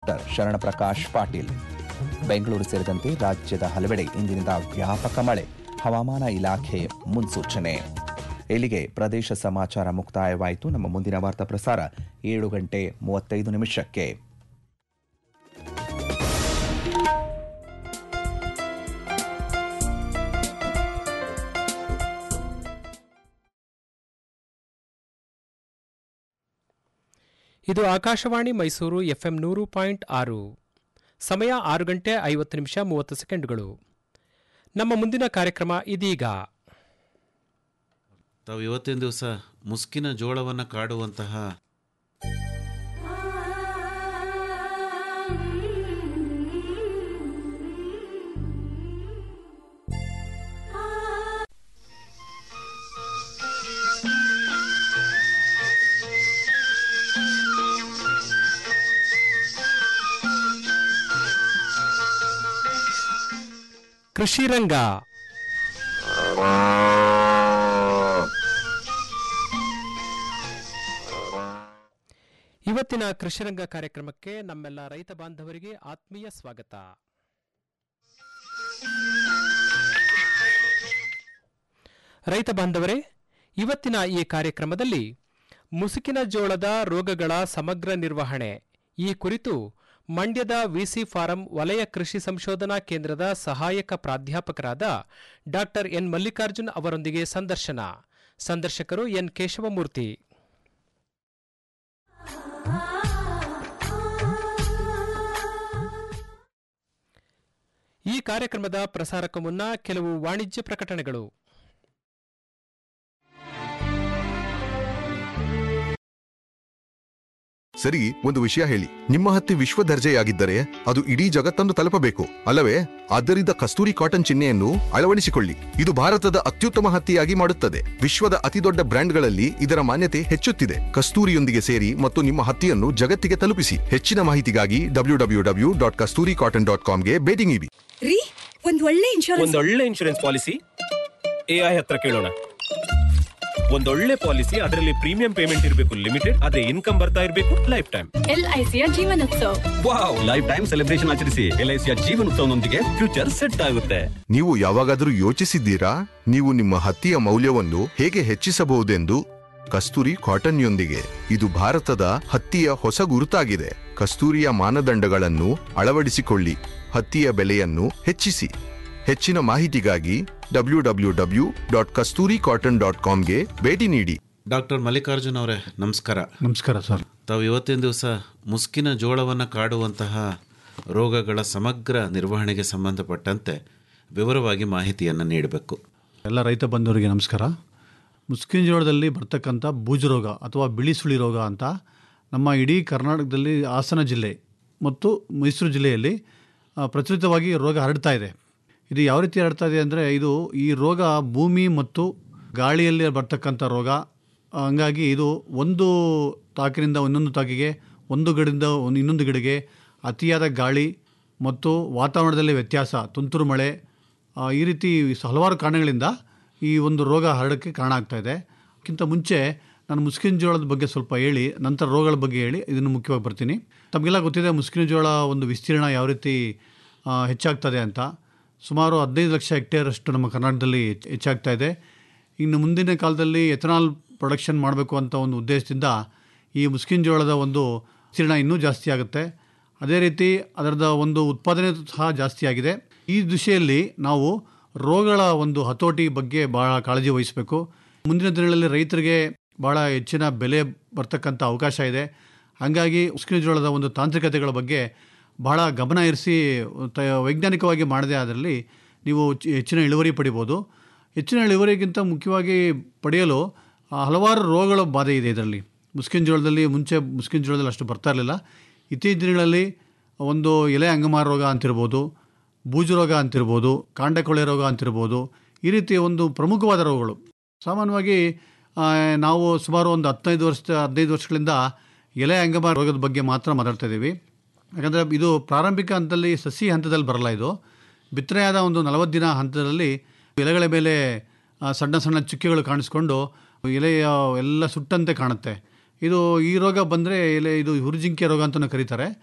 ಶರಣಪ್ರಕಾಶ್ ಪಾಟೀಲ್ ಬೆಂಗಳೂರು ಸೇರಿದಂತೆ ರಾಜ್ಯದ ಹಲವೆಡೆ ಇಂದಿನಿಂದ ವ್ಯಾಪಕ ಮಳೆ ಹವಾಮಾನ ಇಲಾಖೆ ಮುನ್ಸೂಚನೆ ಇಲ್ಲಿಗೆ ಪ್ರದೇಶ ಸಮಾಚಾರ ಮುಕ್ತಾಯವಾಯಿತು ನಮ್ಮ ಮುಂದಿನ ವಾರ್ತಾ ಪ್ರಸಾರ ಏಳು ಗಂಟೆ ಮೂವತ್ತೈದು ನಿಮಿಷಕ್ಕೆ ಇದು ಆಕಾಶವಾಣಿ ಮೈಸೂರು ಎಫ್ಎಂ ನೂರು ಪಾಯಿಂಟ್ ಆರು ಸಮಯ ಆರು ಗಂಟೆ ಐವತ್ತು ನಿಮಿಷ ಮೂವತ್ತು ಸೆಕೆಂಡ್ಗಳು ನಮ್ಮ ಮುಂದಿನ ಕಾರ್ಯಕ್ರಮ ಇದೀಗ ತಾವು ಇವತ್ತಿನ ದಿವಸ ಮುಸ್ಕಿನ ಜೋಳವನ್ನು ಕಾಡುವಂತಹ ಕೃಷಿ ರಂಗ ಇವತ್ತಿನ ಕೃಷಿರಂಗ ಕಾರ್ಯಕ್ರಮಕ್ಕೆ ನಮ್ಮೆಲ್ಲ ರೈತ ಬಾಂಧವರಿಗೆ ಆತ್ಮೀಯ ಸ್ವಾಗತ ರೈತ ಬಾಂಧವರೇ ಇವತ್ತಿನ ಈ ಕಾರ್ಯಕ್ರಮದಲ್ಲಿ ಮುಸುಕಿನ ಜೋಳದ ರೋಗಗಳ ಸಮಗ್ರ ನಿರ್ವಹಣೆ ಈ ಕುರಿತು ಮಂಡ್ಯದ ವಿಸಿ ಫಾರಂ ವಲಯ ಕೃಷಿ ಸಂಶೋಧನಾ ಕೇಂದ್ರದ ಸಹಾಯಕ ಪ್ರಾಧ್ಯಾಪಕರಾದ ಡಾಕ್ಟರ್ ಎನ್ ಮಲ್ಲಿಕಾರ್ಜುನ್ ಅವರೊಂದಿಗೆ ಸಂದರ್ಶನ ಸಂದರ್ಶಕರು ಎನ್ ಕೇಶವಮೂರ್ತಿ ಈ ಕಾರ್ಯಕ್ರಮದ ಪ್ರಸಾರಕ್ಕೂ ಮುನ್ನ ಕೆಲವು ವಾಣಿಜ್ಯ ಪ್ರಕಟಣೆಗಳು ಸರಿ ಒಂದು ವಿಷಯ ಹೇಳಿ ನಿಮ್ಮ ಹತ್ತಿ ವಿಶ್ವ ದರ್ಜೆಯಾಗಿದ್ದರೆ ಅದು ಇಡೀ ಜಗತ್ತನ್ನು ತಲುಪಬೇಕು ಅಲ್ಲವೇ ಆದ್ದರಿಂದ ಕಸ್ತೂರಿ ಕಾಟನ್ ಚಿಹ್ನೆಯನ್ನು ಅಳವಡಿಸಿಕೊಳ್ಳಿ ಇದು ಭಾರತದ ಅತ್ಯುತ್ತಮ ಹತ್ತಿಯಾಗಿ ಮಾಡುತ್ತದೆ ವಿಶ್ವದ ಅತಿದೊಡ್ಡ ಬ್ರ್ಯಾಂಡ್ಗಳಲ್ಲಿ ಇದರ ಮಾನ್ಯತೆ ಹೆಚ್ಚುತ್ತಿದೆ ಕಸ್ತೂರಿಯೊಂದಿಗೆ ಸೇರಿ ಮತ್ತು ನಿಮ್ಮ ಹತ್ತಿಯನ್ನು ಜಗತ್ತಿಗೆ ತಲುಪಿಸಿ ಹೆಚ್ಚಿನ ಮಾಹಿತಿಗಾಗಿ W W W dot Kasturi cotton dot ಕಾಮ್ಗೆ ಭೇಟಿ ನೀಡಿ ರೀ ಒಂದ್ ಒಳ್ಳೆ ಇನ್ಶೂರೆನ್ಸ್ ಒಂದೊಳ್ಳೆ ಇನ್ಶೂರೆನ್ಸ್ ಪಾಲಿಸಿ ಎಐ ಹತ್ರ ಕೇಳೋಣ ಒಂದೊಳ್ಳೆ ಪಾಲಿಸಿ ಅದರಲ್ಲಿ ಪ್ರೀಮಿಯಂ ಪೇಮೆಂಟ್ ಇರಬೇಕು ಲಿಮಿಟೆಡ್ ಅದೇ ಇನ್ಕಮ್ ಬರ್ತಾ ಇರಬೇಕು ಲೈಫ್ ಟೈಮ್ ಎಲ್ಐಸಿಯ Jeevan Utsav wow lifetime celebration ಆಚರಿಸಿ ಎಲ್ಐಸಿಯ ಜೀವನೋತ್ಸವನೊಂದಿಗೆ ಫ್ಯೂಚರ್ ಸೆಟ್ ಆಗುತ್ತೆ ನೀವು ಯಾವಾಗಾದರೂ ಯೋಚಿಸಿದ್ದೀರಾ ನೀವು ನಿಮ್ಮ ಹತ್ತಿಯ ಮೌಲ್ಯವನ್ನು ಹೇಗೆ ಹೆಚ್ಚಿಸಬಹುದೆಂದು ಕಸ್ತೂರಿ ಕಾಟನ್ಯೊಂದಿಗೆ ಇದು ಭಾರತದ ಹತ್ತಿಯ ಹೊಸ ಗುರುತಾಗಿದೆ ಕಸ್ತೂರಿಯ ಮಾನದಂಡಗಳನ್ನು ಅಳವಡಿಸಿಕೊಳ್ಳಿ ಹತ್ತಿಯ ಬೆಲೆಯನ್ನು ಹೆಚ್ಚಿಸಿ ಹೆಚ್ಚಿನ ಮಾಹಿತಿಗಾಗಿ W W W dot Kasturi cotton dot ಕಾಮ್ಗೆ ಭೇಟಿ ನೀಡಿ ಡಾಕ್ಟರ್ ಮಲ್ಲಿಕಾರ್ಜುನ್ ಅವರೇ ನಮಸ್ಕಾರ ನಮಸ್ಕಾರ ಸರ್ ತಾವು ಇವತ್ತಿನ ದಿವಸ ಮುಸ್ಕಿನ ಜೋಳವನ್ನು ಕಾಡುವಂತಹ ರೋಗಗಳ ಸಮಗ್ರ ನಿರ್ವಹಣೆಗೆ ಸಂಬಂಧಪಟ್ಟಂತೆ ವಿವರವಾಗಿ ಮಾಹಿತಿಯನ್ನು ನೀಡಬೇಕು ಎಲ್ಲ ರೈತ ಬಂಧುವರಿಗೆ ನಮಸ್ಕಾರ ಮುಸ್ಕಿನ ಜೋಳದಲ್ಲಿ ಬರ್ತಕ್ಕಂಥ ಬೂಜು ರೋಗ ಅಥವಾ ಬಿಳಿ ಸುಳಿ ರೋಗ ಅಂತ ನಮ್ಮ ಇಡೀ ಕರ್ನಾಟಕದಲ್ಲಿ ಹಾಸನ ಜಿಲ್ಲೆ ಮತ್ತು ಮೈಸೂರು ಜಿಲ್ಲೆಯಲ್ಲಿ ಆ, ಪ್ರಚಲಿತವಾಗಿ ರೋಗ ಹರಡ್ತಾ ಇದೆ ಇದು ಯಾವ ರೀತಿ ಹರಡ್ತಾ ಇದೆ ಅಂದರೆ ಇದು ಈ ರೋಗ ಭೂಮಿ ಮತ್ತು ಗಾಳಿಯಲ್ಲಿ ಬರ್ತಕ್ಕಂಥ ರೋಗ ಹಂಗಾಗಿ ಇದು ಒಂದು ತಾಕಿನಿಂದ ಇನ್ನೊಂದು ತಾಕಿಗೆ ಒಂದು ಗಿಡದಿಂದ ಒಂದು ಇನ್ನೊಂದು ಗಿಡಗೆ ಅತಿಯಾದ ಗಾಳಿ ಮತ್ತು ವಾತಾವರಣದಲ್ಲಿ ವ್ಯತ್ಯಾಸ ತುಂತುರು ಮಳೆ ಆ, ಈ ರೀತಿ ಹಲವಾರು ಕಾರಣಗಳಿಂದ ಈ ಒಂದು ರೋಗ ಹರಡಕ್ಕೆ ಕಾರಣ ಆಗ್ತಾ ಇದೆ ಅದಕ್ಕಿಂತ ಮುಂಚೆ ನಾನು ಮುಸ್ಕಿನ ಜೋಳದ ಬಗ್ಗೆ ಸ್ವಲ್ಪ ಹೇಳಿ ನಂತರ ರೋಗಗಳ ಬಗ್ಗೆ ಹೇಳಿ ಇದನ್ನು ಮುಖ್ಯವಾಗಿ ಬರ್ತೀನಿ ತಮಗೆಲ್ಲ ಗೊತ್ತಿದೆ ಮುಸ್ಕಿನ ಜೋಳ ಒಂದು ವಿಸ್ತೀರ್ಣ ಯಾವ ರೀತಿ ಆ, ಹೆಚ್ಚಾಗ್ತದೆ ಅಂತ ಸುಮಾರು ಹದಿನೈದು ಲಕ್ಷ ಹೆಕ್ಟೇರಷ್ಟು ನಮ್ಮ ಕರ್ನಾಟಕದಲ್ಲಿ ಹೆಚ್ಚ್- ಹೆಚ್ಚಾಗ್ತಾ ಇದೆ ಇನ್ನು ಮುಂದಿನ ಕಾಲದಲ್ಲಿ ಎಥನಾಲ್ ಪ್ರೊಡಕ್ಷನ್ ಮಾಡಬೇಕು ಅಂತ ಒಂದು ಉದ್ದೇಶದಿಂದ ಈ ಮುಸ್ಕಿನ ಜೋಳದ ಒಂದು ವಿಸ್ತೀರ್ಣ ಇನ್ನೂ ಜಾಸ್ತಿ ಆಗುತ್ತೆ ಅದೇ ರೀತಿ ಅದರದ ಒಂದು ಉತ್ಪಾದನೆ ಸಹ ಜಾಸ್ತಿ ಆಗಿದೆ ಈ ದಿಶೆಯಲ್ಲಿ ನಾವು ರೋಗಗಳ ಒಂದು ಹತೋಟಿ ಬಗ್ಗೆ ಭಾಳ ಕಾಳಜಿ ವಹಿಸಬೇಕು ಮುಂದಿನ ದಿನಗಳಲ್ಲಿ ರೈತರಿಗೆ ಭಾಳ ಹೆಚ್ಚಿನ ಬೆಲೆ ಬರ್ತಕ್ಕಂಥ ಅವಕಾಶ ಇದೆ ಹಾಗಾಗಿ ಮುಸ್ಕಿನ ಜೋಳದ ಒಂದು ತಾಂತ್ರಿಕತೆಗಳ ಬಗ್ಗೆ ಬಹಳ ಗಮನ ಇರಿಸಿ ತ ವೈಜ್ಞಾನಿಕವಾಗಿ ಮಾಡದೆ ಅದರಲ್ಲಿ ನೀವು ಚಿ- ಹೆಚ್ಚಿನ ಇಳುವರಿ ಪಡಿಬೋದು ಹೆಚ್ಚಿನ ಇಳುವರಿಗಿಂತ ಮುಖ್ಯವಾಗಿ ಪಡೆಯಲು ಆ, ಹಲವಾರು ರೋಗಗಳ ಬಾಧೆ ಇದೆ ಇದರಲ್ಲಿ ಮುಸ್ಕಿನ ಜೋಳದಲ್ಲಿ ಮುಂಚೆ ಮುಸ್ಕಿನ ಜೋಳದಲ್ಲಿ ಅಷ್ಟು ಬರ್ತಾ ಇರಲಿಲ್ಲ ಇತ್ತೀಚಿನ ದಿನಗಳಲ್ಲಿ ಒಂದು ಎಲೆ ಅಂಗಮಾರ ರೋಗ ಅಂತಿರ್ಬೋದು ಬೂಜು ರೋಗ ಅಂತಿರ್ಬೋದು ಕಾಂಡಕೊಳೆ ರೋಗ ಅಂತಿರ್ಬೋದು ಈ ರೀತಿ ಒಂದು ಪ್ರಮುಖವಾದ ರೋಗಗಳು ಸಾಮಾನ್ಯವಾಗಿ ಆ, ನಾವು ಸುಮಾರು ಒಂದು ಹದಿನೈದು ವರ್ಷ ಹದಿನೈದು ವರ್ಷಗಳಿಂದ ಎಲೆ ಅಂಗಮಾರ ರೋಗದ ಬಗ್ಗೆ ಮಾತ್ರ ಮಾತಾಡ್ತಾ ಇದ್ದೀವಿ ಯಾಕಂದರೆ ಇದು ಪ್ರಾರಂಭಿಕ ಹಂತದಲ್ಲಿ ಸಸಿ ಹಂತದಲ್ಲಿ ಬರಲ್ಲ ಇದು ಬಿತ್ತನೆಯಾದ ಒಂದು ನಲವತ್ತು ದಿನ ಹಂತದಲ್ಲಿ ಎಲೆಗಳ ಮೇಲೆ ಆ, ಸಣ್ಣ ಸಣ್ಣ ಚುಕ್ಕೆಗಳು ಕಾಣಿಸ್ಕೊಂಡು ಎಲೆಯ ಎಲ್ಲ ಸುಟ್ಟಂತೆ ಕಾಣುತ್ತೆ ಇದು ಈ ರೋಗ ಬಂದರೆ ಎಲೆ ಇದು ಹುರುಜಿಂಕೆ ರೋಗ ಅಂತಲೂ ಕರೀತಾರೆ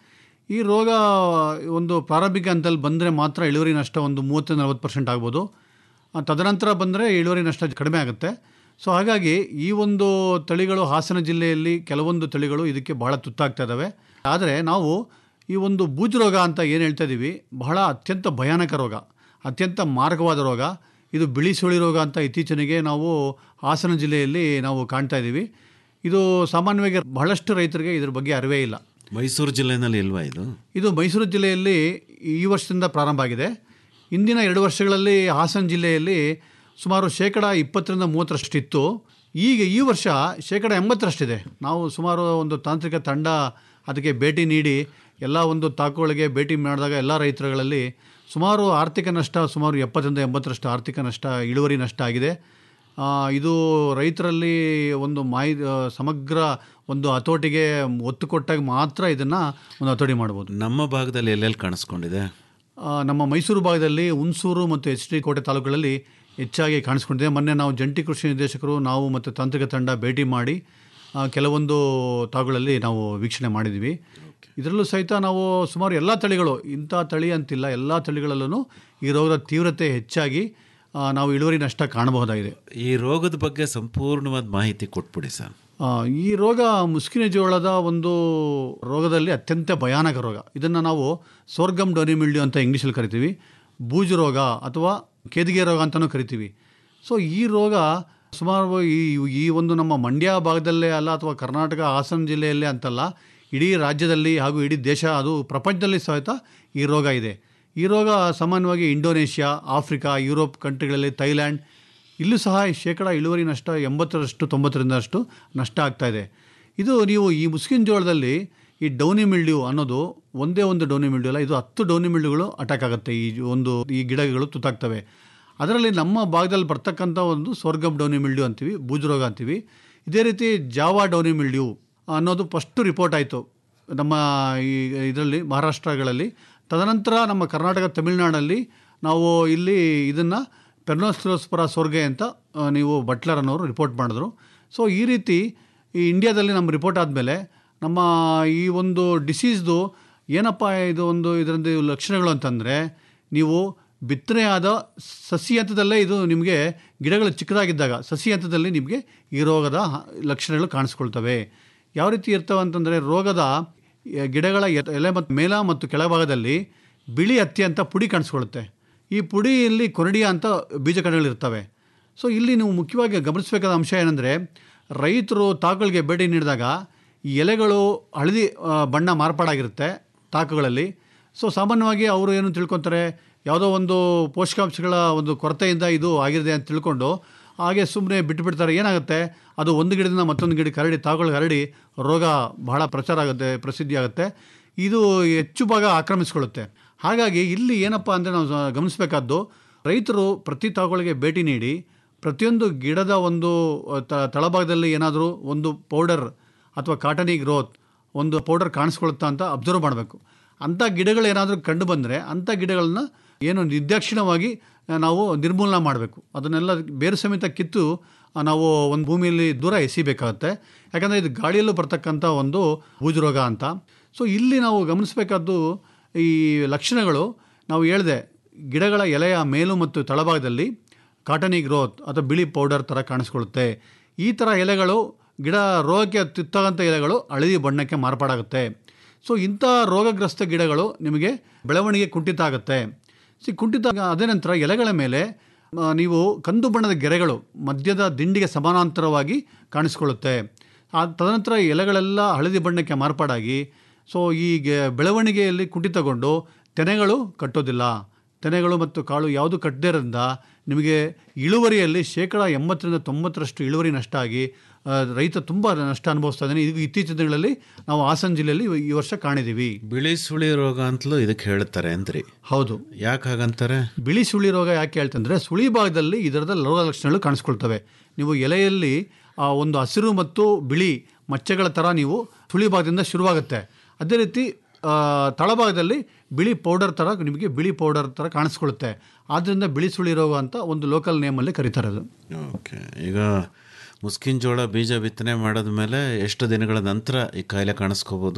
ಈ ರೋಗ ಒಂದು ಪ್ರಾರಂಭಿಕ ಹಂತದಲ್ಲಿ ಬಂದರೆ ಮಾತ್ರ ಇಳುವರಿ ನಷ್ಟ ಒಂದು ಮೂವತ್ತು ನಲವತ್ತು ಪರ್ಸೆಂಟ್ ಆಗ್ಬೋದು ಆ, ತದನಂತರ ಬಂದರೆ ಇಳುವರಿ ನಷ್ಟ ಕಡಿಮೆ ಆಗುತ್ತೆ ಸೊ ಹಾಗಾಗಿ ಈ ಒಂದು ತಳಿಗಳು ಹಾಸನ ಜಿಲ್ಲೆಯಲ್ಲಿ ಕೆಲವೊಂದು ತಳಿಗಳು ಇದಕ್ಕೆ ಬಹಳ ತುತ್ತಾಗ್ತಾ ಇದ್ದಾವೆ ಆದರೆ ನಾವು ಈ ಒಂದು ಬೂಜು ರೋಗ ಅಂತ ಏನು ಹೇಳ್ತಾ ಇದ್ದೀವಿ ಬಹಳ ಅತ್ಯಂತ ಭಯಾನಕ ರೋಗ ಅತ್ಯಂತ ಮಾರಕವಾದ ರೋಗ ಇದು ಬಿಳಿ ಸುಳಿ ರೋಗ ಅಂತ ಇತ್ತೀಚೆಗೆ ನಾವು ಹಾಸನ ಜಿಲ್ಲೆಯಲ್ಲಿ ನಾವು ಕಾಣ್ತಾ ಇದ್ದೀವಿ ಇದು ಸಾಮಾನ್ಯವಾಗಿ ಬಹಳಷ್ಟು ರೈತರಿಗೆ ಇದ್ರ ಬಗ್ಗೆ ಅರಿವೇ ಇಲ್ಲ ಮೈಸೂರು ಜಿಲ್ಲೆನಲ್ಲಿ ಇಲ್ವಾ ಇದು ಇದು ಮೈಸೂರು ಜಿಲ್ಲೆಯಲ್ಲಿ ಈ ವರ್ಷದಿಂದ ಪ್ರಾರಂಭ ಆಗಿದೆ ಇಂದಿನ ಎರಡು ವರ್ಷಗಳಲ್ಲಿ ಹಾಸನ ಜಿಲ್ಲೆಯಲ್ಲಿ ಸುಮಾರು ಶೇಕಡ ಇಪ್ಪತ್ತರಿಂದ ಮೂವತ್ತರಷ್ಟು ಇತ್ತು ಈಗ ಈ ವರ್ಷ ಶೇಕಡ ಎಂಬತ್ತರಷ್ಟಿದೆ ನಾವು ಸುಮಾರು ಒಂದು ತಾಂತ್ರಿಕ ತಂಡ ಅದಕ್ಕೆ ಭೇಟಿ ನೀಡಿ ಎಲ್ಲ ಒಂದು ತಾಕುಗಳಿಗೆ ಭೇಟಿ ಮಾಡಿದಾಗ ಎಲ್ಲ ರೈತರುಗಳಲ್ಲಿ ಸುಮಾರು ಆರ್ಥಿಕ ನಷ್ಟ ಸುಮಾರು ಎಪ್ಪತ್ತರಿಂದ ಎಂಬತ್ತರಷ್ಟು ಆರ್ಥಿಕ ನಷ್ಟ ಇಳುವರಿ ನಷ್ಟ ಆಗಿದೆ ಆ, ಇದು ರೈತರಲ್ಲಿ ಒಂದು ಮಾಹಿ ಆ, ಸಮಗ್ರ ಒಂದು ಹತೋಟಿಗೆ ಒತ್ತು ಕೊಟ್ಟಾಗ ಮಾತ್ರ ಇದನ್ನು ಒಂದು ಹತೋಟಿ ಮಾಡ್ಬೋದು ನಮ್ಮ ಭಾಗದಲ್ಲಿ ಎಲ್ಲೆಲ್ಲಿ ಕಾಣಿಸ್ಕೊಂಡಿದೆ ಆ, ನಮ್ಮ ಮೈಸೂರು ಭಾಗದಲ್ಲಿ ಹುಣಸೂರು ಮತ್ತು ಎಚ್ ಡಿ ಕೋಟೆ ತಾಲೂಕುಗಳಲ್ಲಿ ಹೆಚ್ಚಾಗಿ ಕಾಣಿಸ್ಕೊಂಡಿದೆ ಮೊನ್ನೆ ನಾವು ಜಂಟಿ ಕೃಷಿ ನಿರ್ದೇಶಕರು ನಾವು ಮತ್ತು ತಾಂತ್ರಿಕ ತಂಡ ಭೇಟಿ ಮಾಡಿ ಆ, ಕೆಲವೊಂದು ತಾವುಗಳಲ್ಲಿ ನಾವು ವೀಕ್ಷಣೆ ಮಾಡಿದ್ದೀವಿ ಇದರಲ್ಲೂ ಸಹಿತ ನಾವು ಸುಮಾರು ಎಲ್ಲ ತಳಿಗಳು ಇಂಥ ತಳಿ ಅಂತಿಲ್ಲ ಎಲ್ಲ ತಳಿಗಳಲ್ಲೂ ಈ ರೋಗದ ತೀವ್ರತೆ ಹೆಚ್ಚಾಗಿ ಆ, ನಾವು ಇಳುವರಿ ನಷ್ಟ ಕಾಣಬಹುದಾಗಿದೆ ಈ ರೋಗದ ಬಗ್ಗೆ ಸಂಪೂರ್ಣವಾದ ಮಾಹಿತಿ ಕೊಟ್ಬಿಡಿ ಸರ್ ಆ, ಈ ರೋಗ ಮುಸ್ಕಿನ ಜೋಳದ ಒಂದು ರೋಗದಲ್ಲಿ ಅತ್ಯಂತ ಭಯಾನಕ ರೋಗ ಇದನ್ನು ನಾವು ಸೋರ್ಗಮ್ ಡೋನಿಮಿಲ್ಡ್ಯೂ ಅಂತ ಇಂಗ್ಲೀಷಲ್ಲಿ ಕರಿತೀವಿ ಬೂಜು ರೋಗ ಅಥವಾ ಕೇದಿಗೆ ರೋಗ ಅಂತಲೂ ಕರಿತೀವಿ ಸೊ ಈ ರೋಗ ಸುಮಾರು ಈ ಈ ಒಂದು ನಮ್ಮ ಮಂಡ್ಯ ಭಾಗದಲ್ಲೇ ಅಲ್ಲ ಅಥವಾ ಕರ್ನಾಟಕ ಹಾಸನ ಜಿಲ್ಲೆಯಲ್ಲೇ ಅಂತಲ್ಲ ಇಡೀ ರಾಜ್ಯದಲ್ಲಿ ಹಾಗೂ ಇಡೀ ದೇಶ ಅದು ಪ್ರಪಂಚದಲ್ಲಿ ಸಹಿತ ಈ ರೋಗ ಇದೆ ಈ ರೋಗ ಸಾಮಾನ್ಯವಾಗಿ ಇಂಡೋನೇಷ್ಯಾ ಆಫ್ರಿಕಾ ಯುರೋಪ್ ಕಂಟ್ರಿಗಳಲ್ಲಿ ಥೈಲ್ಯಾಂಡ್ ಇಲ್ಲೂ ಸಹ ಶೇಕಡ ಇಳುವರಿ ನಷ್ಟ ಎಂಬತ್ತರಷ್ಟು ತೊಂಬತ್ತರಿಂದಷ್ಟು ನಷ್ಟ ಆಗ್ತಾ ಇದೆ ಇದು ನೀವು ಈ ಮುಸ್ಕಿನ್ ಜೋಳದಲ್ಲಿ ಈ ಡೌನಿ ಮಿಲ್ಡ್ಯೂ ಅನ್ನೋದು ಒಂದೇ ಒಂದು ಡೌನಿ ಮಿಲ್ಡ್ಯೂ ಅಲ್ಲ ಇದು ಹತ್ತು ಡೌನಿ ಮಿಲ್ಡ್ಯೂಗಳು ಅಟ್ಯಾಕ್ ಆಗುತ್ತೆ ಈ ಒಂದು ಈ ಗಿಡಗಳು ತುತ್ತಾಗ್ತವೆ ಅದರಲ್ಲಿ ನಮ್ಮ ಭಾಗದಲ್ಲಿ ಬರ್ತಕ್ಕಂಥ ಒಂದು ಸ್ವರ್ಗಮ್ ಡೌನಿ ಮಿಲ್ಡ್ಯೂ ಅಂತೀವಿ ಬೂಜು ರೋಗ ಅಂತೀವಿ ಇದೇ ರೀತಿ ಜಾವಾ ಡೌನಿ ಮಿಲ್ಡ್ಯೂ ಅನ್ನೋದು ಫಸ್ಟು ರಿಪೋರ್ಟ್ ಆಯಿತು ನಮ್ಮ ಈ ಇದರಲ್ಲಿ ಮಹಾರಾಷ್ಟ್ರಗಳಲ್ಲಿ ತದನಂತರ ನಮ್ಮ ಕರ್ನಾಟಕ ತಮಿಳುನಾಡಲ್ಲಿ ನಾವು ಇಲ್ಲಿ ಇದನ್ನು ಪೆರ್ನೋಸ್ಟಿರೋಸ್ಪರ ಸೋರ್ಗೆ ಅಂತ ಆ, ನೀವು ಬಟ್ಲರ್ ಅನ್ನೋರು ರಿಪೋರ್ಟ್ ಮಾಡಿದ್ರು ಸೊ ಈ ರೀತಿ ಈ ಇಂಡಿಯಾದಲ್ಲಿ ನಮ್ಮ ರಿಪೋರ್ಟ್ ಆದಮೇಲೆ ನಮ್ಮ ಈ ಒಂದು ಡಿಸೀಸ್ದು ಏನಪ್ಪ ಇದು ಒಂದು ಇದರಿಂದ ಲಕ್ಷಣಗಳು ಅಂತಂದರೆ ನೀವು ಬಿತ್ತನೆ ಆದ ಸಸಿ ಹಂತದಲ್ಲೇ ಇದು ನಿಮಗೆ ಗಿಡಗಳು ಚಿಕ್ಕದಾಗಿದ್ದಾಗ ಸಸಿ ಹಂತದಲ್ಲಿ ನಿಮಗೆ ಈ ರೋಗದ ಹ- ಲಕ್ಷಣಗಳು ಕಾಣಿಸ್ಕೊಳ್ತವೆ ಯಾವ ರೀತಿ ಇರ್ತವೆ ಅಂತಂದರೆ ರೋಗದ ಎ- ಗಿಡಗಳ ಎ- ಎಲೆ ಮತ್ತು ಮೇಲ ಮತ್ತು ಕೆಳಭಾಗದಲ್ಲಿ ಬಿಳಿ ಹತ್ತಿ ಅಂತ ಪುಡಿ ಕಾಣಿಸ್ಕೊಳ್ಳುತ್ತೆ ಈ ಪುಡಿಯಲ್ಲಿ ಕೊರಡಿಯ ಅಂತ ಬೀಜಕಣಗಳಿರ್ತವೆ ಸೊ ಇಲ್ಲಿ ನೀವು ಮುಖ್ಯವಾಗಿ ಗಮನಿಸಬೇಕಾದ ಅಂಶ ಏನಂದರೆ ರೈತರು ತಾಕುಗಳಿಗೆ ಭೇಟಿ ನೀಡಿದಾಗ ಈ ಎಲೆಗಳು ಹಳದಿ ಆ, ಬಣ್ಣ ಮಾರ್ಪಾಡಾಗಿರುತ್ತೆ ತಾಕುಗಳಲ್ಲಿ ಸೊ ಸಾಮಾನ್ಯವಾಗಿ ಅವರು ಏನು ತಿಳ್ಕೊತಾರೆ ಯಾವುದೋ ಒಂದು ಪೋಷಕಾಂಶಗಳ ಒಂದು ಕೊರತೆಯಿಂದ ಇದು ಆಗಿದೆ ಅಂತ ತಿಳ್ಕೊಂಡು ಹಾಗೆ ಸುಮ್ಮನೆ ಬಿಟ್ಟುಬಿಡ್ತಾರೆ ಏನಾಗುತ್ತೆ ಅದು ಒಂದು ಗಿಡದಿಂದ ಮತ್ತೊಂದು ಗಿಡಕ್ಕೆ ಹರಡಿ ತಾವುಗಳಿಗೆ ಹರಡಿ ರೋಗ ಬಹಳ ಪ್ರಚಾರ ಆಗುತ್ತೆ ಪ್ರಸಿದ್ಧಿ ಆಗುತ್ತೆ ಇದು ಹೆಚ್ಚು ಭಾಗ ಆಕ್ರಮಿಸ್ಕೊಳ್ಳುತ್ತೆ ಹಾಗಾಗಿ ಇಲ್ಲಿ ಏನಪ್ಪ ಅಂದರೆ ನಾವು ಸ- ಗಮನಿಸಬೇಕಾದ್ದು ರೈತರು ಪ್ರತಿ ತಾವುಗಳಿಗೆ ಭೇಟಿ ನೀಡಿ ಪ್ರತಿಯೊಂದು ಗಿಡದ ಒಂದು ಅ, ತ- ತಳಭಾಗದಲ್ಲಿ ಏನಾದರೂ ಒಂದು ಪೌಡರ್ ಅಥವಾ ಕಾಟನಿ ಗ್ರೋತ್ ಒಂದು ಪೌಡರ್ ಕಾಣಿಸ್ಕೊಳುತ್ತಾ ಅಂತ ಅಬ್ಸರ್ವ್ ಮಾಡಬೇಕು ಅಂಥ ಗಿಡಗಳು ಏನಾದರೂ ಕಂಡು ಬಂದರೆ ಅಂಥ ಗಿಡಗಳನ್ನ ಏನು ನಿರ್ದಾಕ್ಷಿಣ್ಯವಾಗಿ ಆ, ನಾವು ನಿರ್ಮೂಲನೆ ಮಾಡಬೇಕು ಅದನ್ನೆಲ್ಲ ಬೇರು ಸಮೇತ ಕಿತ್ತು ಆ, ನಾವು ಒಂದು ಭೂಮಿಯಲ್ಲಿ ದೂರ ಎಸಿಬೇಕಾಗತ್ತೆ ಯಾಕಂದರೆ ಇದು ಗಾಳಿಯಲ್ಲೂ ಬರ್ತಕ್ಕಂಥ ಒಂದು ಬೂಜು ರೋಗ ಅಂತ ಸೊ ಇಲ್ಲಿ ನಾವು ಗಮನಿಸಬೇಕಾದ್ದು ಈ ಲಕ್ಷಣಗಳು ನಾವು ಹೇಳಿದೆ ಗಿಡಗಳ ಎಲೆಯ ಮೇಲು ಮತ್ತು ತಳಭಾಗದಲ್ಲಿ ಕಾಟನಿ ಗ್ರೋತ್ ಅಥವಾ ಬಿಳಿ ಪೌಡರ್ ಥರ ಕಾಣಿಸ್ಕೊಳ್ಳುತ್ತೆ ಈ ಥರ ಎಲೆಗಳು ಗಿಡ ರೋಗಕ್ಕೆ ತುತ್ತಾಗಂಥ ಎಲೆಗಳು ಹಳದಿ ಬಣ್ಣಕ್ಕೆ ಮಾರ್ಪಾಡಾಗುತ್ತೆ ಸೊ ಇಂಥ ರೋಗಗ್ರಸ್ತ ಗಿಡಗಳು ನಿಮಗೆ ಬೆಳವಣಿಗೆ ಕುಂಠಿತ ಆಗುತ್ತೆ ಸಿ ಕುಂಠಿತ ಆಗ- ಅದೇ ನಂತರ ಎಲೆಗಳ ಮೇಲೆ ಆ, ನೀವು ಕಂದು ಬಣ್ಣದ ಗೆರೆಗಳು ಮಧ್ಯದ ದಿಂಡಿಗೆ ಸಮಾನಾಂತರವಾಗಿ ಕಾಣಿಸ್ಕೊಳ್ಳುತ್ತೆ ಆ ತದನಂತರ ಎಲೆಗಳೆಲ್ಲ ಹಳದಿ ಬಣ್ಣಕ್ಕೆ ಮಾರ್ಪಾಡಾಗಿ ಸೊ ಈ ಗೆ- ಬೆಳವಣಿಗೆಯಲ್ಲಿ ಕುಂಠಿತಗೊಂಡು ತೆನೆಗಳು ಕಟ್ಟೋದಿಲ್ಲ ತೆನೆಗಳು ಮತ್ತು ಕಾಳು ಯಾವುದು ಕಟ್ಟದೇ ಇರೋದ್ರಿಂದ ನಿಮಗೆ ಇಳುವರಿಯಲ್ಲಿ ಶೇಕಡ ಎಂಬತ್ತರಿಂದ ತೊಂಬತ್ತರಷ್ಟು ಇಳುವರಿ ನಷ್ಟ ಆಗಿ ಆ, ರೈತ ತುಂಬ ನಷ್ಟ ಅನುಭವಿಸ್ತಾ ಇದ್ದಾನೆ ಇದು ಇತ್ತೀಚಿನ ದಿನಗಳಲ್ಲಿ ನಾವು ಹಾಸನ ಜಿಲ್ಲೆಯಲ್ಲಿ ಈ ವರ್ಷ ಕಾಣಿದ್ದೀವಿ ಬಿಳಿ ಸುಳಿ ರೋಗ ಅಂತಲೂ ಇದಕ್ಕೆ ಹೇಳ್ತಾರೆ ಅಂದ್ರಿ ಹೌದು ಯಾಕೆ ಹಾಗಂತಾರೆ ಬಿಳಿ ಸುಳಿ ರೋಗ ಯಾಕೆ ಹೇಳ್ತಂದ್ರೆ ಸುಳಿ ಭಾಗದಲ್ಲಿ ಇದರದ ರೋಗ ಲಕ್ಷಣಗಳು ಕಾಣಿಸ್ಕೊಳ್ತವೆ ನೀವು ಎಲೆಯಲ್ಲಿ ಆ ಒಂದು ಹಸಿರು ಮತ್ತು ಬಿಳಿ ಮಚ್ಚೆಗಳ ಥರ ನೀವು ಸುಳಿ ಭಾಗದಿಂದ ಶುರುವಾಗುತ್ತೆ ಅದೇ ರೀತಿ ಆ, ತಳಭಾಗದಲ್ಲಿ ಬಿಳಿ ಪೌಡರ್ ಥರ ನಿಮಗೆ ಬಿಳಿ ಪೌಡರ್ ಥರ ಕಾಣಿಸ್ಕೊಳ್ಳುತ್ತೆ ಆದ್ದರಿಂದ ಬಿಳಿ ಸುಳಿ ರೋಗ ಅಂತ ಒಂದು ಲೋಕಲ್ ನೇಮಲ್ಲಿ ಕರೀತಾರೆ ಅದು ಓಕೆ ಈಗ ಮುಸ್ಕಿನ್ ಜೋಳ ಬೀಜ ಬಿತ್ತನೆ ಮಾಡಿದ ಮೇಲೆ ಎಷ್ಟು ದಿನಗಳ ನಂತರ ಈ ಕಾಯಿಲೆ ಕಾಣಿಸ್ಕೋಬೋದು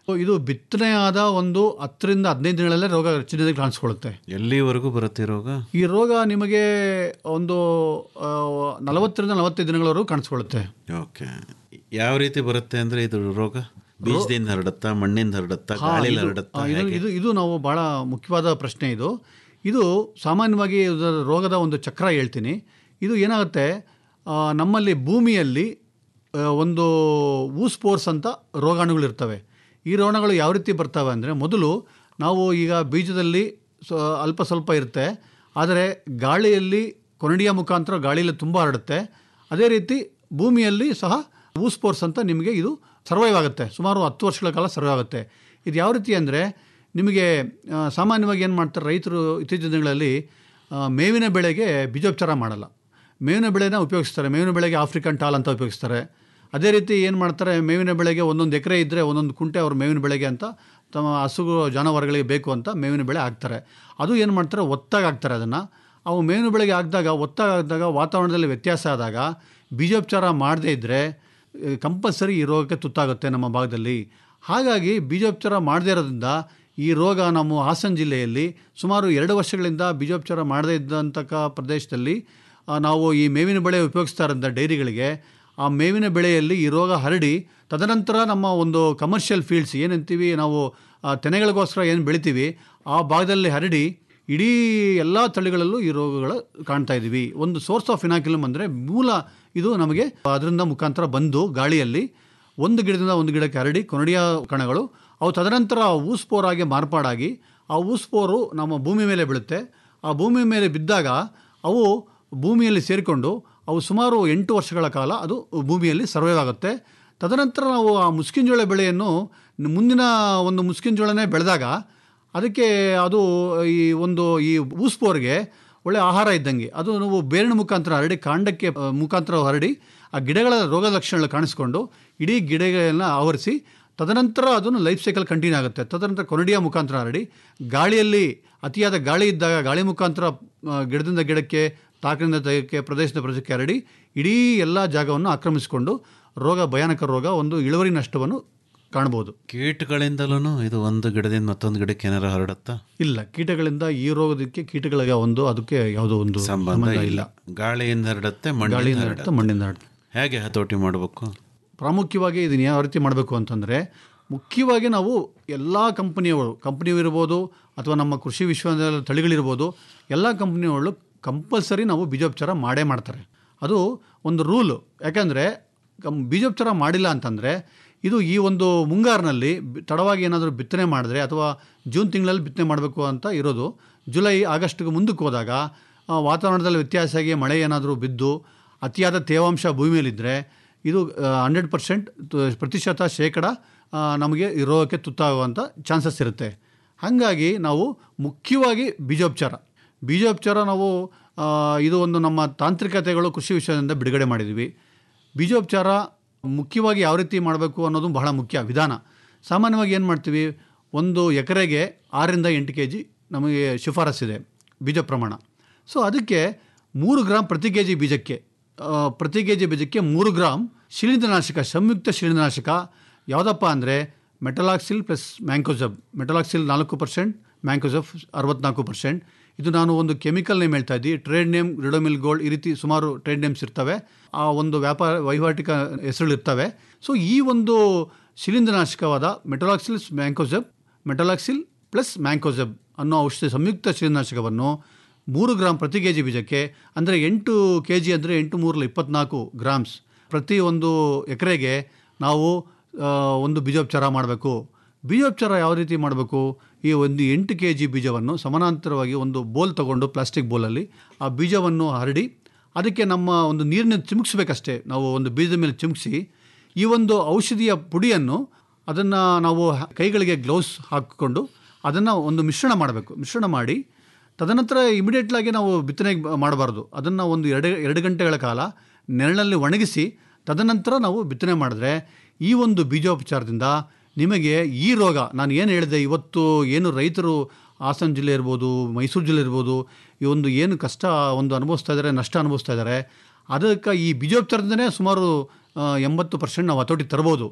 ಇದು ಬಿತ್ತನೆ ಆದ ಒಂದು ಹತ್ತರಿಂದ ಹದಿನೈದು ದಿನಗಳಲ್ಲೇ ರೋಗ ಚಿಹ್ನೆ ಕಾಣಿಸ್ಕೊಳ್ಳುತ್ತೆ ಎಲ್ಲಿವರೆಗೂ ಬರುತ್ತೆ ಈ ರೋಗ ಈ ರೋಗ ನಿಮಗೆ ಒಂದು ಆ, ನಲವತ್ತರಿಂದ ನಲವತ್ತೈದು ದಿನಗಳವರೆಗೂ ಕಾಣಿಸ್ಕೊಳ್ಳುತ್ತೆ ಓಕೆ ಯಾವ ರೀತಿ ಬರುತ್ತೆ ಅಂದ್ರೆ ಇದು ರೋಗ ಬೀಜದಿಂದ ಹರಡುತ್ತಾ ಮಣ್ಣಿಂದ ಹರಡುತ್ತಾ ಹಾ, ಗಾಳಿಲಿ ಇದು- ಹರಡುತ್ತಾ ಆ, ಇದು ಹೇಗೆ? ಇದು ಇದು ನಾವು ಭಾಳ ಮುಖ್ಯವಾದ ಪ್ರಶ್ನೆ ಇದು ಇದು ಸಾಮಾನ್ಯವಾಗಿ ಇದರ ರೋಗದ ಒಂದು ಚಕ್ರ ಹೇಳ್ತೀನಿ ಇದು ಏನಾಗುತ್ತೆ ಆ, ನಮ್ಮಲ್ಲಿ ಭೂಮಿಯಲ್ಲಿ ಆ, ಒಂದು ಊಸ್ಪೋರ್ಸ್ ಅಂತ ರೋಗಾಣುಗಳಿರ್ತವೆ ಈ ರೋಗಗಳು ಯಾವ ರೀತಿ ಬರ್ತವೆ ಅಂದರೆ ಮೊದಲು ನಾವು ಈಗ ಬೀಜದಲ್ಲಿ ಸ್ವ ಅಲ್ಪ ಸ್ವಲ್ಪ ಇರುತ್ತೆ ಆದರೆ ಗಾಳಿಯಲ್ಲಿ ಕೊನಡಿಯ ಮುಖಾಂತರ ಗಾಳಿಯಲ್ಲಿ ತುಂಬ ಹರಡುತ್ತೆ ಅದೇ ರೀತಿ ಭೂಮಿಯಲ್ಲಿ ಸಹ ಊಸ್ಪೋರ್ಸ್ ಅಂತ ನಿಮಗೆ ಇದು ಸರ್ವೈವ್ ಆಗುತ್ತೆ ಸುಮಾರು ಹತ್ತು ವರ್ಷಗಳ ಕಾಲ ಸರ್ವೈವ್ ಆಗುತ್ತೆ ಇದು ಯಾವ ರೀತಿ ಅಂದರೆ ನಿಮಗೆ ಆ, ಸಾಮಾನ್ಯವಾಗಿ ಏನು ಮಾಡ್ತಾರೆ ರೈತರು ಇತ್ತೀಚಿನ ದಿನಗಳಲ್ಲಿ ಆ, ಮೇವಿನ ಬೆಳೆಗೆ ಬೀಜೋಪಚಾರ ಮಾಡಲ್ಲ ಮೇವಿನ ಬೆಳೆನ ಉಪಯೋಗಿಸ್ತಾರೆ ಮೇವಿನ ಬೆಳೆಗೆ ಆಫ್ರಿಕನ್ ಟಾಲ್ ಅಂತ ಉಪಯೋಗಿಸ್ತಾರೆ ಅದೇ ರೀತಿ ಏನು ಮಾಡ್ತಾರೆ ಮೇವಿನ ಬೆಳೆಗೆ ಒಂದೊಂದು ಎಕರೆ ಇದ್ದರೆ ಒಂದೊಂದು ಕುಂಟೆ ಅವ್ರ ಮೇವಿನ ಬೆಳೆಗೆ ಅಂತ ತಮ್ಮ ಹಸುಗು ಜಾನುವಾರುಗಳಿಗೆ ಬೇಕು ಅಂತ ಮೇವಿನ ಬೆಳೆ ಹಾಕ್ತಾರೆ ಅದು ಏನು ಮಾಡ್ತಾರೆ ಒತ್ತಾಗಿ ಹಾಕ್ತಾರೆ ಅದನ್ನು ಅವು ಮೇವಿನ ಬೆಳೆಗೆ ಹಾಕಿದಾಗ ಒತ್ತಾಗಿ ಹಾಕಿದಾಗ ವಾತಾವರಣದಲ್ಲಿ ವ್ಯತ್ಯಾಸ ಆದಾಗ ಬೀಜೋಪಚಾರ ಮಾಡದೇ ಇದ್ದರೆ ಕಂಪಲ್ಸರಿ ಈ ರೋಗಕ್ಕೆ ತುತ್ತಾಗುತ್ತೆ ನಮ್ಮ ಭಾಗದಲ್ಲಿ ಹಾಗಾಗಿ ಬೀಜೋಪಚಾರ ಮಾಡದೇ ಇರೋದ್ರಿಂದ ಈ ರೋಗ ನಮ್ಮ ಹಾಸನ ಜಿಲ್ಲೆಯಲ್ಲಿ ಸುಮಾರು ಎರಡು ವರ್ಷಗಳಿಂದ ಬೀಜೋಪಚಾರ ಮಾಡದೇ ಇದ್ದಂತಕ್ಕ ಪ್ರದೇಶದಲ್ಲಿ ಆ, ನಾವು ಈ ಮೇವಿನ ಬೆಳೆ ಉಪಯೋಗಿಸ್ತಾ ಇರೋಂಥ ಡೈರಿಗಳಿಗೆ ಆ ಮೇವಿನ ಬೆಳೆಯಲ್ಲಿ ಈ ರೋಗ ಹರಡಿ ತದನಂತರ ನಮ್ಮ ಒಂದು ಕಮರ್ಷಿಯಲ್ ಫೀಲ್ಡ್ಸ್ ಏನಂತೀವಿ ನಾವು ಆ, ತೆನೆಗಳಿಗೋಸ್ಕರ ಏನು ಬೆಳಿತೀವಿ ಆ ಭಾಗದಲ್ಲಿ ಹರಡಿ ಇಡೀ ಎಲ್ಲ ತಳಿಗಳಲ್ಲೂ ಈ ರೋಗಗಳು ಕಾಣ್ತಾ ಇದ್ದೀವಿ ಒಂದು ಸೋರ್ಸ್ ಆಫ್ ಇನಾಕ್ಯುಲಮ್ ಅಂದರೆ ಮೂಲ ಇದು ನಮಗೆ ಅದರಿಂದ ಮುಖಾಂತರ ಬಂದು ಗಾಳಿಯಲ್ಲಿ ಒಂದು ಗಿಡದಿಂದ ಒಂದು ಗಿಡಕ್ಕೆ ಹರಡಿ ಕೊನಡಿಯ ಕಣಗಳು ಅವು ತದನಂತರ ಊಸ್ಪೋರಾಗಿ ಮಾರ್ಪಾಡಾಗಿ ಆ ಊಸ್ಪೋರು ನಮ್ಮ ಭೂಮಿ ಮೇಲೆ ಬೀಳುತ್ತೆ ಆ ಭೂಮಿ ಮೇಲೆ ಬಿದ್ದಾಗ ಅವು ಭೂಮಿಯಲ್ಲಿ ಸೇರಿಕೊಂಡು ಅವು ಸುಮಾರು ಎಂಟು ವರ್ಷಗಳ ಕಾಲ ಅದು ಭೂಮಿಯಲ್ಲಿ ಸರ್ವೈವ್ ಆಗುತ್ತೆ ತದನಂತರ ನಾವು ಆ ಮುಸ್ಕಿನ ಜೋಳ ಬೆಳೆಯನ್ನು ಮುಂದಿನ ಒಂದು ಮುಸ್ಕಿನ ಜೋಳನೇ ಬೆಳೆದಾಗ ಅದಕ್ಕೆ ಅದು ಈ ಒಂದು ಈ ಊಸ್ಪೋರ್ಗೆ ಒಳ್ಳೆ ಆಹಾರ ಇದ್ದಂಗೆ ಅದು ನಾವು ಬೇರಿನ ಮುಖಾಂತರ ಹರಡಿ ಕಾಂಡಕ್ಕೆ ಆ, ಮುಖಾಂತರ ಹರಡಿ ಆ ಗಿಡಗಳ ರೋಗ ಲಕ್ಷಣಗಳು ಕಾಣಿಸ್ಕೊಂಡು ಇಡೀ ಗಿಡಗಳನ್ನ ಆವರಿಸಿ ತದನಂತರ ಅದನ್ನು ಲೈಫ್ ಸೈಕಲ್ ಕಂಟಿನ್ಯೂ ಆಗುತ್ತೆ ತದನಂತರ ಕೊನಡಿಯ ಮುಖಾಂತರ ಹರಡಿ ಗಾಳಿಯಲ್ಲಿ ಅತಿಯಾದ ಗಾಳಿ ಇದ್ದಾಗ ಗಾಳಿ ಮುಖಾಂತರ ಆ, ಗಿಡದಿಂದ ಗಿಡಕ್ಕೆ ತಾಕಿನಿಂದ ತೈಕ್ಕೆ ಪ್ರದೇಶದ ಪ್ರದೇಶಕ್ಕೆ ಹರಡಿ ಇಡೀ ಎಲ್ಲ ಜಾಗವನ್ನು ಆಕ್ರಮಿಸಿಕೊಂಡು ರೋಗ ಭಯಾನಕ ರೋಗ ಒಂದು ಇಳುವರಿ ನಷ್ಟವನ್ನು ಕಾಣ್ಬೋದು ಕೀಟಗಳಿಂದಲೂ ಇದು ಒಂದು ಗಿಡದಿಂದ ಮತ್ತೊಂದು ಗಿಡಕ್ಕೆ ಏನಾರ ಹರಡುತ್ತಾ ಇಲ್ಲ ಕೀಟಗಳಿಂದ ಈ ರೋಗದಕ್ಕೆ ಕೀಟಗಳಿಗೆ ಒಂದು ಅದಕ್ಕೆ ಯಾವುದೋ ಒಂದು ಸಂಬಂಧ ಇಲ್ಲ ಗಾಳಿಯಿಂದ ಹರಡುತ್ತೆ ಮಣ್ಣಿಂದ ಗಾಳಿಯಿಂದ ಹರಡುತ್ತೆ ಹರಡುತ್ತೆ ಮಣ್ಣಿಂದ ಹರಡುತ್ತೆ ಹೇಗೆ ಹತೋಟಿ ಮಾಡಬೇಕು ಪ್ರಾಮುಖ್ಯವಾಗಿ ಇದನ್ನು ಯಾವ ರೀತಿ ಮಾಡಬೇಕು ಅಂತಂದರೆ ಮುಖ್ಯವಾಗಿ ನಾವು ಎಲ್ಲ ಕಂಪನಿಯವರು ಕಂಪ್ನಿ ಇರ್ಬೋದು ಅಥವಾ ನಮ್ಮ ಕೃಷಿ ವಿಶ್ವವಿದ್ಯಾಲಯ ತಳಿಗಳಿರ್ಬೋದು ಎಲ್ಲ ಕಂಪ್ನಿಗಳು ಕಂಪಲ್ಸರಿ ನಾವು ಬೀಜೋಪಚಾರ ಮಾಡೇ ಮಾಡ್ತಾರೆ ಅದು ಒಂದು ರೂಲು ಯಾಕಂದರೆ ಕಂ ಬೀಜೋಪಚಾರ ಮಾಡಿಲ್ಲ ಅಂತಂದರೆ ಇದು ಈ ಒಂದು ಮುಂಗಾರಿನಲ್ಲಿ ಬಿ- ತಡವಾಗಿ ಏನಾದರೂ ಬಿತ್ತನೆ ಮಾಡಿದ್ರೆ ಅಥವಾ ಜೂನ್ ತಿಂಗಳಲ್ಲಿ ಬಿತ್ತನೆ ಮಾಡಬೇಕು ಅಂತ ಇರೋದು ಜುಲೈ ಆಗಸ್ಟ್ಗೆ ಮುಂದಕ್ಕೆ ಹೋದಾಗ ಆ, ವಾತಾವರಣದಲ್ಲಿ ವ್ಯತ್ಯಾಸ ಆಗಿ ಮಳೆ ಏನಾದರೂ ಬಿದ್ದು ಅತಿಯಾದ ತೇವಾಂಶ ಭೂಮಿಯಲ್ಲಿದ್ದರೆ ಇದು ಹಂಡ್ರೆಡ್ ಪರ್ಸೆಂಟ್ ಪ್ರತಿಶತ ಶೇಕಡ ಆ, ನಮಗೆ ಈ ರೋಗಕ್ಕೆ ತುತ್ತಾಗುವಂಥ ಚಾನ್ಸಸ್ ಇರುತ್ತೆ ಹಾಗಾಗಿ ನಾವು ಮುಖ್ಯವಾಗಿ ಬೀಜೋಪಚಾರ ಬೀಜೋಪಚಾರ ನಾವು ಆ, ಇದು ಒಂದು ನಮ್ಮ ತಾಂತ್ರಿಕತೆಗಳು ಕೃಷಿ ವಿಷಯದಿಂದ ಬಿಡುಗಡೆ ಮಾಡಿದ್ವಿ ಬೀಜೋಪಚಾರ ಮುಖ್ಯವಾಗಿ ಯಾವ ರೀತಿ ಮಾಡಬೇಕು ಅನ್ನೋದು ಬಹಳ ಮುಖ್ಯ ವಿಧಾನ ಸಾಮಾನ್ಯವಾಗಿ ಏನು ಮಾಡ್ತೀವಿ ಒಂದು ಎಕರೆಗೆ ಆರರಿಂದ ಎಂಟು ಕೆ ಜಿ ನಮಗೆ ಶಿಫಾರಸ್ಸಿದೆ ಬೀಜ ಪ್ರಮಾಣ ಸೊ ಅದಕ್ಕೆ ಮೂರು ಗ್ರಾಮ್ ಪ್ರತಿ ಕೆ ಜಿ ಬೀಜಕ್ಕೆ ಆ, ಪ್ರತಿ ಕೆ ಜಿ ಬೀಜಕ್ಕೆ ಮೂರು ಗ್ರಾಮ್ ಶಿಲೀಂಧ್ರನಾಶಕ ಸಂಯುಕ್ತ ಶಿಲೀಂಧ್ರನಾಶಕ ಯಾವುದಪ್ಪ ಅಂದರೆ ಮೆಟಲಾಕ್ಸಿಲ್ ಪ್ಲಸ್ ಮ್ಯಾಂಕೋಸಬ್ ಮೆಟಲಾಕ್ಸಿಲ್ ನಾಲ್ಕು ಪರ್ಸೆಂಟ್ ಮ್ಯಾಂಕೋಸಬ್ ಅರವತ್ನಾಲ್ಕು ಪರ್ಸೆಂಟ್ ಇದು ನಾನು ಒಂದು ಕೆಮಿಕಲ್ ನೇಮ್ ಹೇಳ್ತಾ ಇದ್ದಿ ಟ್ರೇಡ್ ನೇಮ್ ರಿಡೋಮಿಲ್ ಗೋಲ್ಡ್ ಈ ರೀತಿ ಸುಮಾರು ಟ್ರೇಡ್ ನೇಮ್ಸ್ ಇರ್ತವೆ ಆ ಒಂದು ವ್ಯಾಪಾರ ವಹಿವಾಟಿಕ ಹೆಸರುಗಳು ಇರ್ತವೆ ಸೊ ಈ ಒಂದು ಶಿಲೀಂಧ್ರನಾಶಕವಾದ metalaxyl mancozeb metalaxyl plus mancozeb ಅನ್ನೋ ಔಷಧಿ ಸಂಯುಕ್ತ ಶಿಲೀಂಧ್ರನಾಶಕವನ್ನು ಮೂರು ಗ್ರಾಮ್ ಪ್ರತಿ ಕೆ ಜಿ ಬೀಜಕ್ಕೆ ಅಂದರೆ ಎಂಟು ಕೆ ಜಿ ಅಂದರೆ ಎಂಟು ಮೂರಲ್ಲಿ ಇಪ್ಪತ್ನಾಲ್ಕು ಗ್ರಾಮ್ಸ್ ಪ್ರತಿ ಒಂದು ಎಕರೆಗೆ ನಾವು ಆ, ಒಂದು ಬೀಜೋಪಚಾರ ಮಾಡಬೇಕು ಬೀಜೋಪಚಾರ ಯಾವ ರೀತಿ ಮಾಡಬೇಕು ಈ ಒಂದು ಎಂಟು ಕೆ ಜಿ ಬೀಜವನ್ನು ಸಮಾನಾಂತರವಾಗಿ ಒಂದು ಬೋಲ್ ತಗೊಂಡು ಪ್ಲಾಸ್ಟಿಕ್ ಬೋಲಲ್ಲಿ ಆ ಬೀಜವನ್ನು ಹರಡಿ ಅದಕ್ಕೆ ನಮ್ಮ ಒಂದು ನೀರನ್ನ ಚಿಮುಕ್ಸ್ಬೇಕಷ್ಟೇ ನಾವು ಒಂದು ಬೀಜದ ಮೇಲೆ ಚಿಮುಕ್ಸಿ ಈ ಒಂದು ಔಷಧಿಯ ಪುಡಿಯನ್ನು ಅದನ್ನು ನಾವು ಹ- ಕೈಗಳಿಗೆ ಗ್ಲೌಸ್ ಹಾಕಿಕೊಂಡು ಅದನ್ನು ಒಂದು ಮಿಶ್ರಣ ಮಾಡಬೇಕು ಮಿಶ್ರಣ ಮಾಡಿ ತದನಂತರ ಇಮಿಡಿಯೇಟ್ಲಾಗಿ ನಾವು ಬಿತ್ತನೆ ಮಾಡಬಾರ್ದು ಅದನ್ನು ಒಂದು ಎರಡು ಎರಡು ಗಂಟೆಗಳ ಕಾಲ ನೆರಳಲ್ಲಿ ಒಣಗಿಸಿ ತದನಂತರ ನಾವು ಬಿತ್ತನೆ ಮಾಡಿದ್ರೆ ಈ ಒಂದು ಬೀಜೋಪಚಾರದಿಂದ ನಿಮಗೆ ಈ ರೋಗ ನಾನು ಏನು ಹೇಳಿದೆ ಇವತ್ತು ಏನು ರೈತರು ಹಾಸನ ಜಿಲ್ಲೆ ಇರ್ಬೋದು ಮೈಸೂರು ಜಿಲ್ಲೆ ಇರ್ಬೋದು ಈ ಒಂದು ಏನು ಕಷ್ಟ ಒಂದು ಅನುಭವಿಸ್ತಾ ಇದ್ದಾರೆ ನಷ್ಟ ಅನುಭವಿಸ್ತಾ ಇದ್ದಾರೆ ಅದಕ್ಕೆ ಈ ಬೀಜೋಪಚಾರದಿಂದನೇ ಸುಮಾರು ಆ, ಎಂಬತ್ತು ಪರ್ಸೆಂಟ್ ನಾವು ಹತೋಟಿ ತರ್ಬೋದು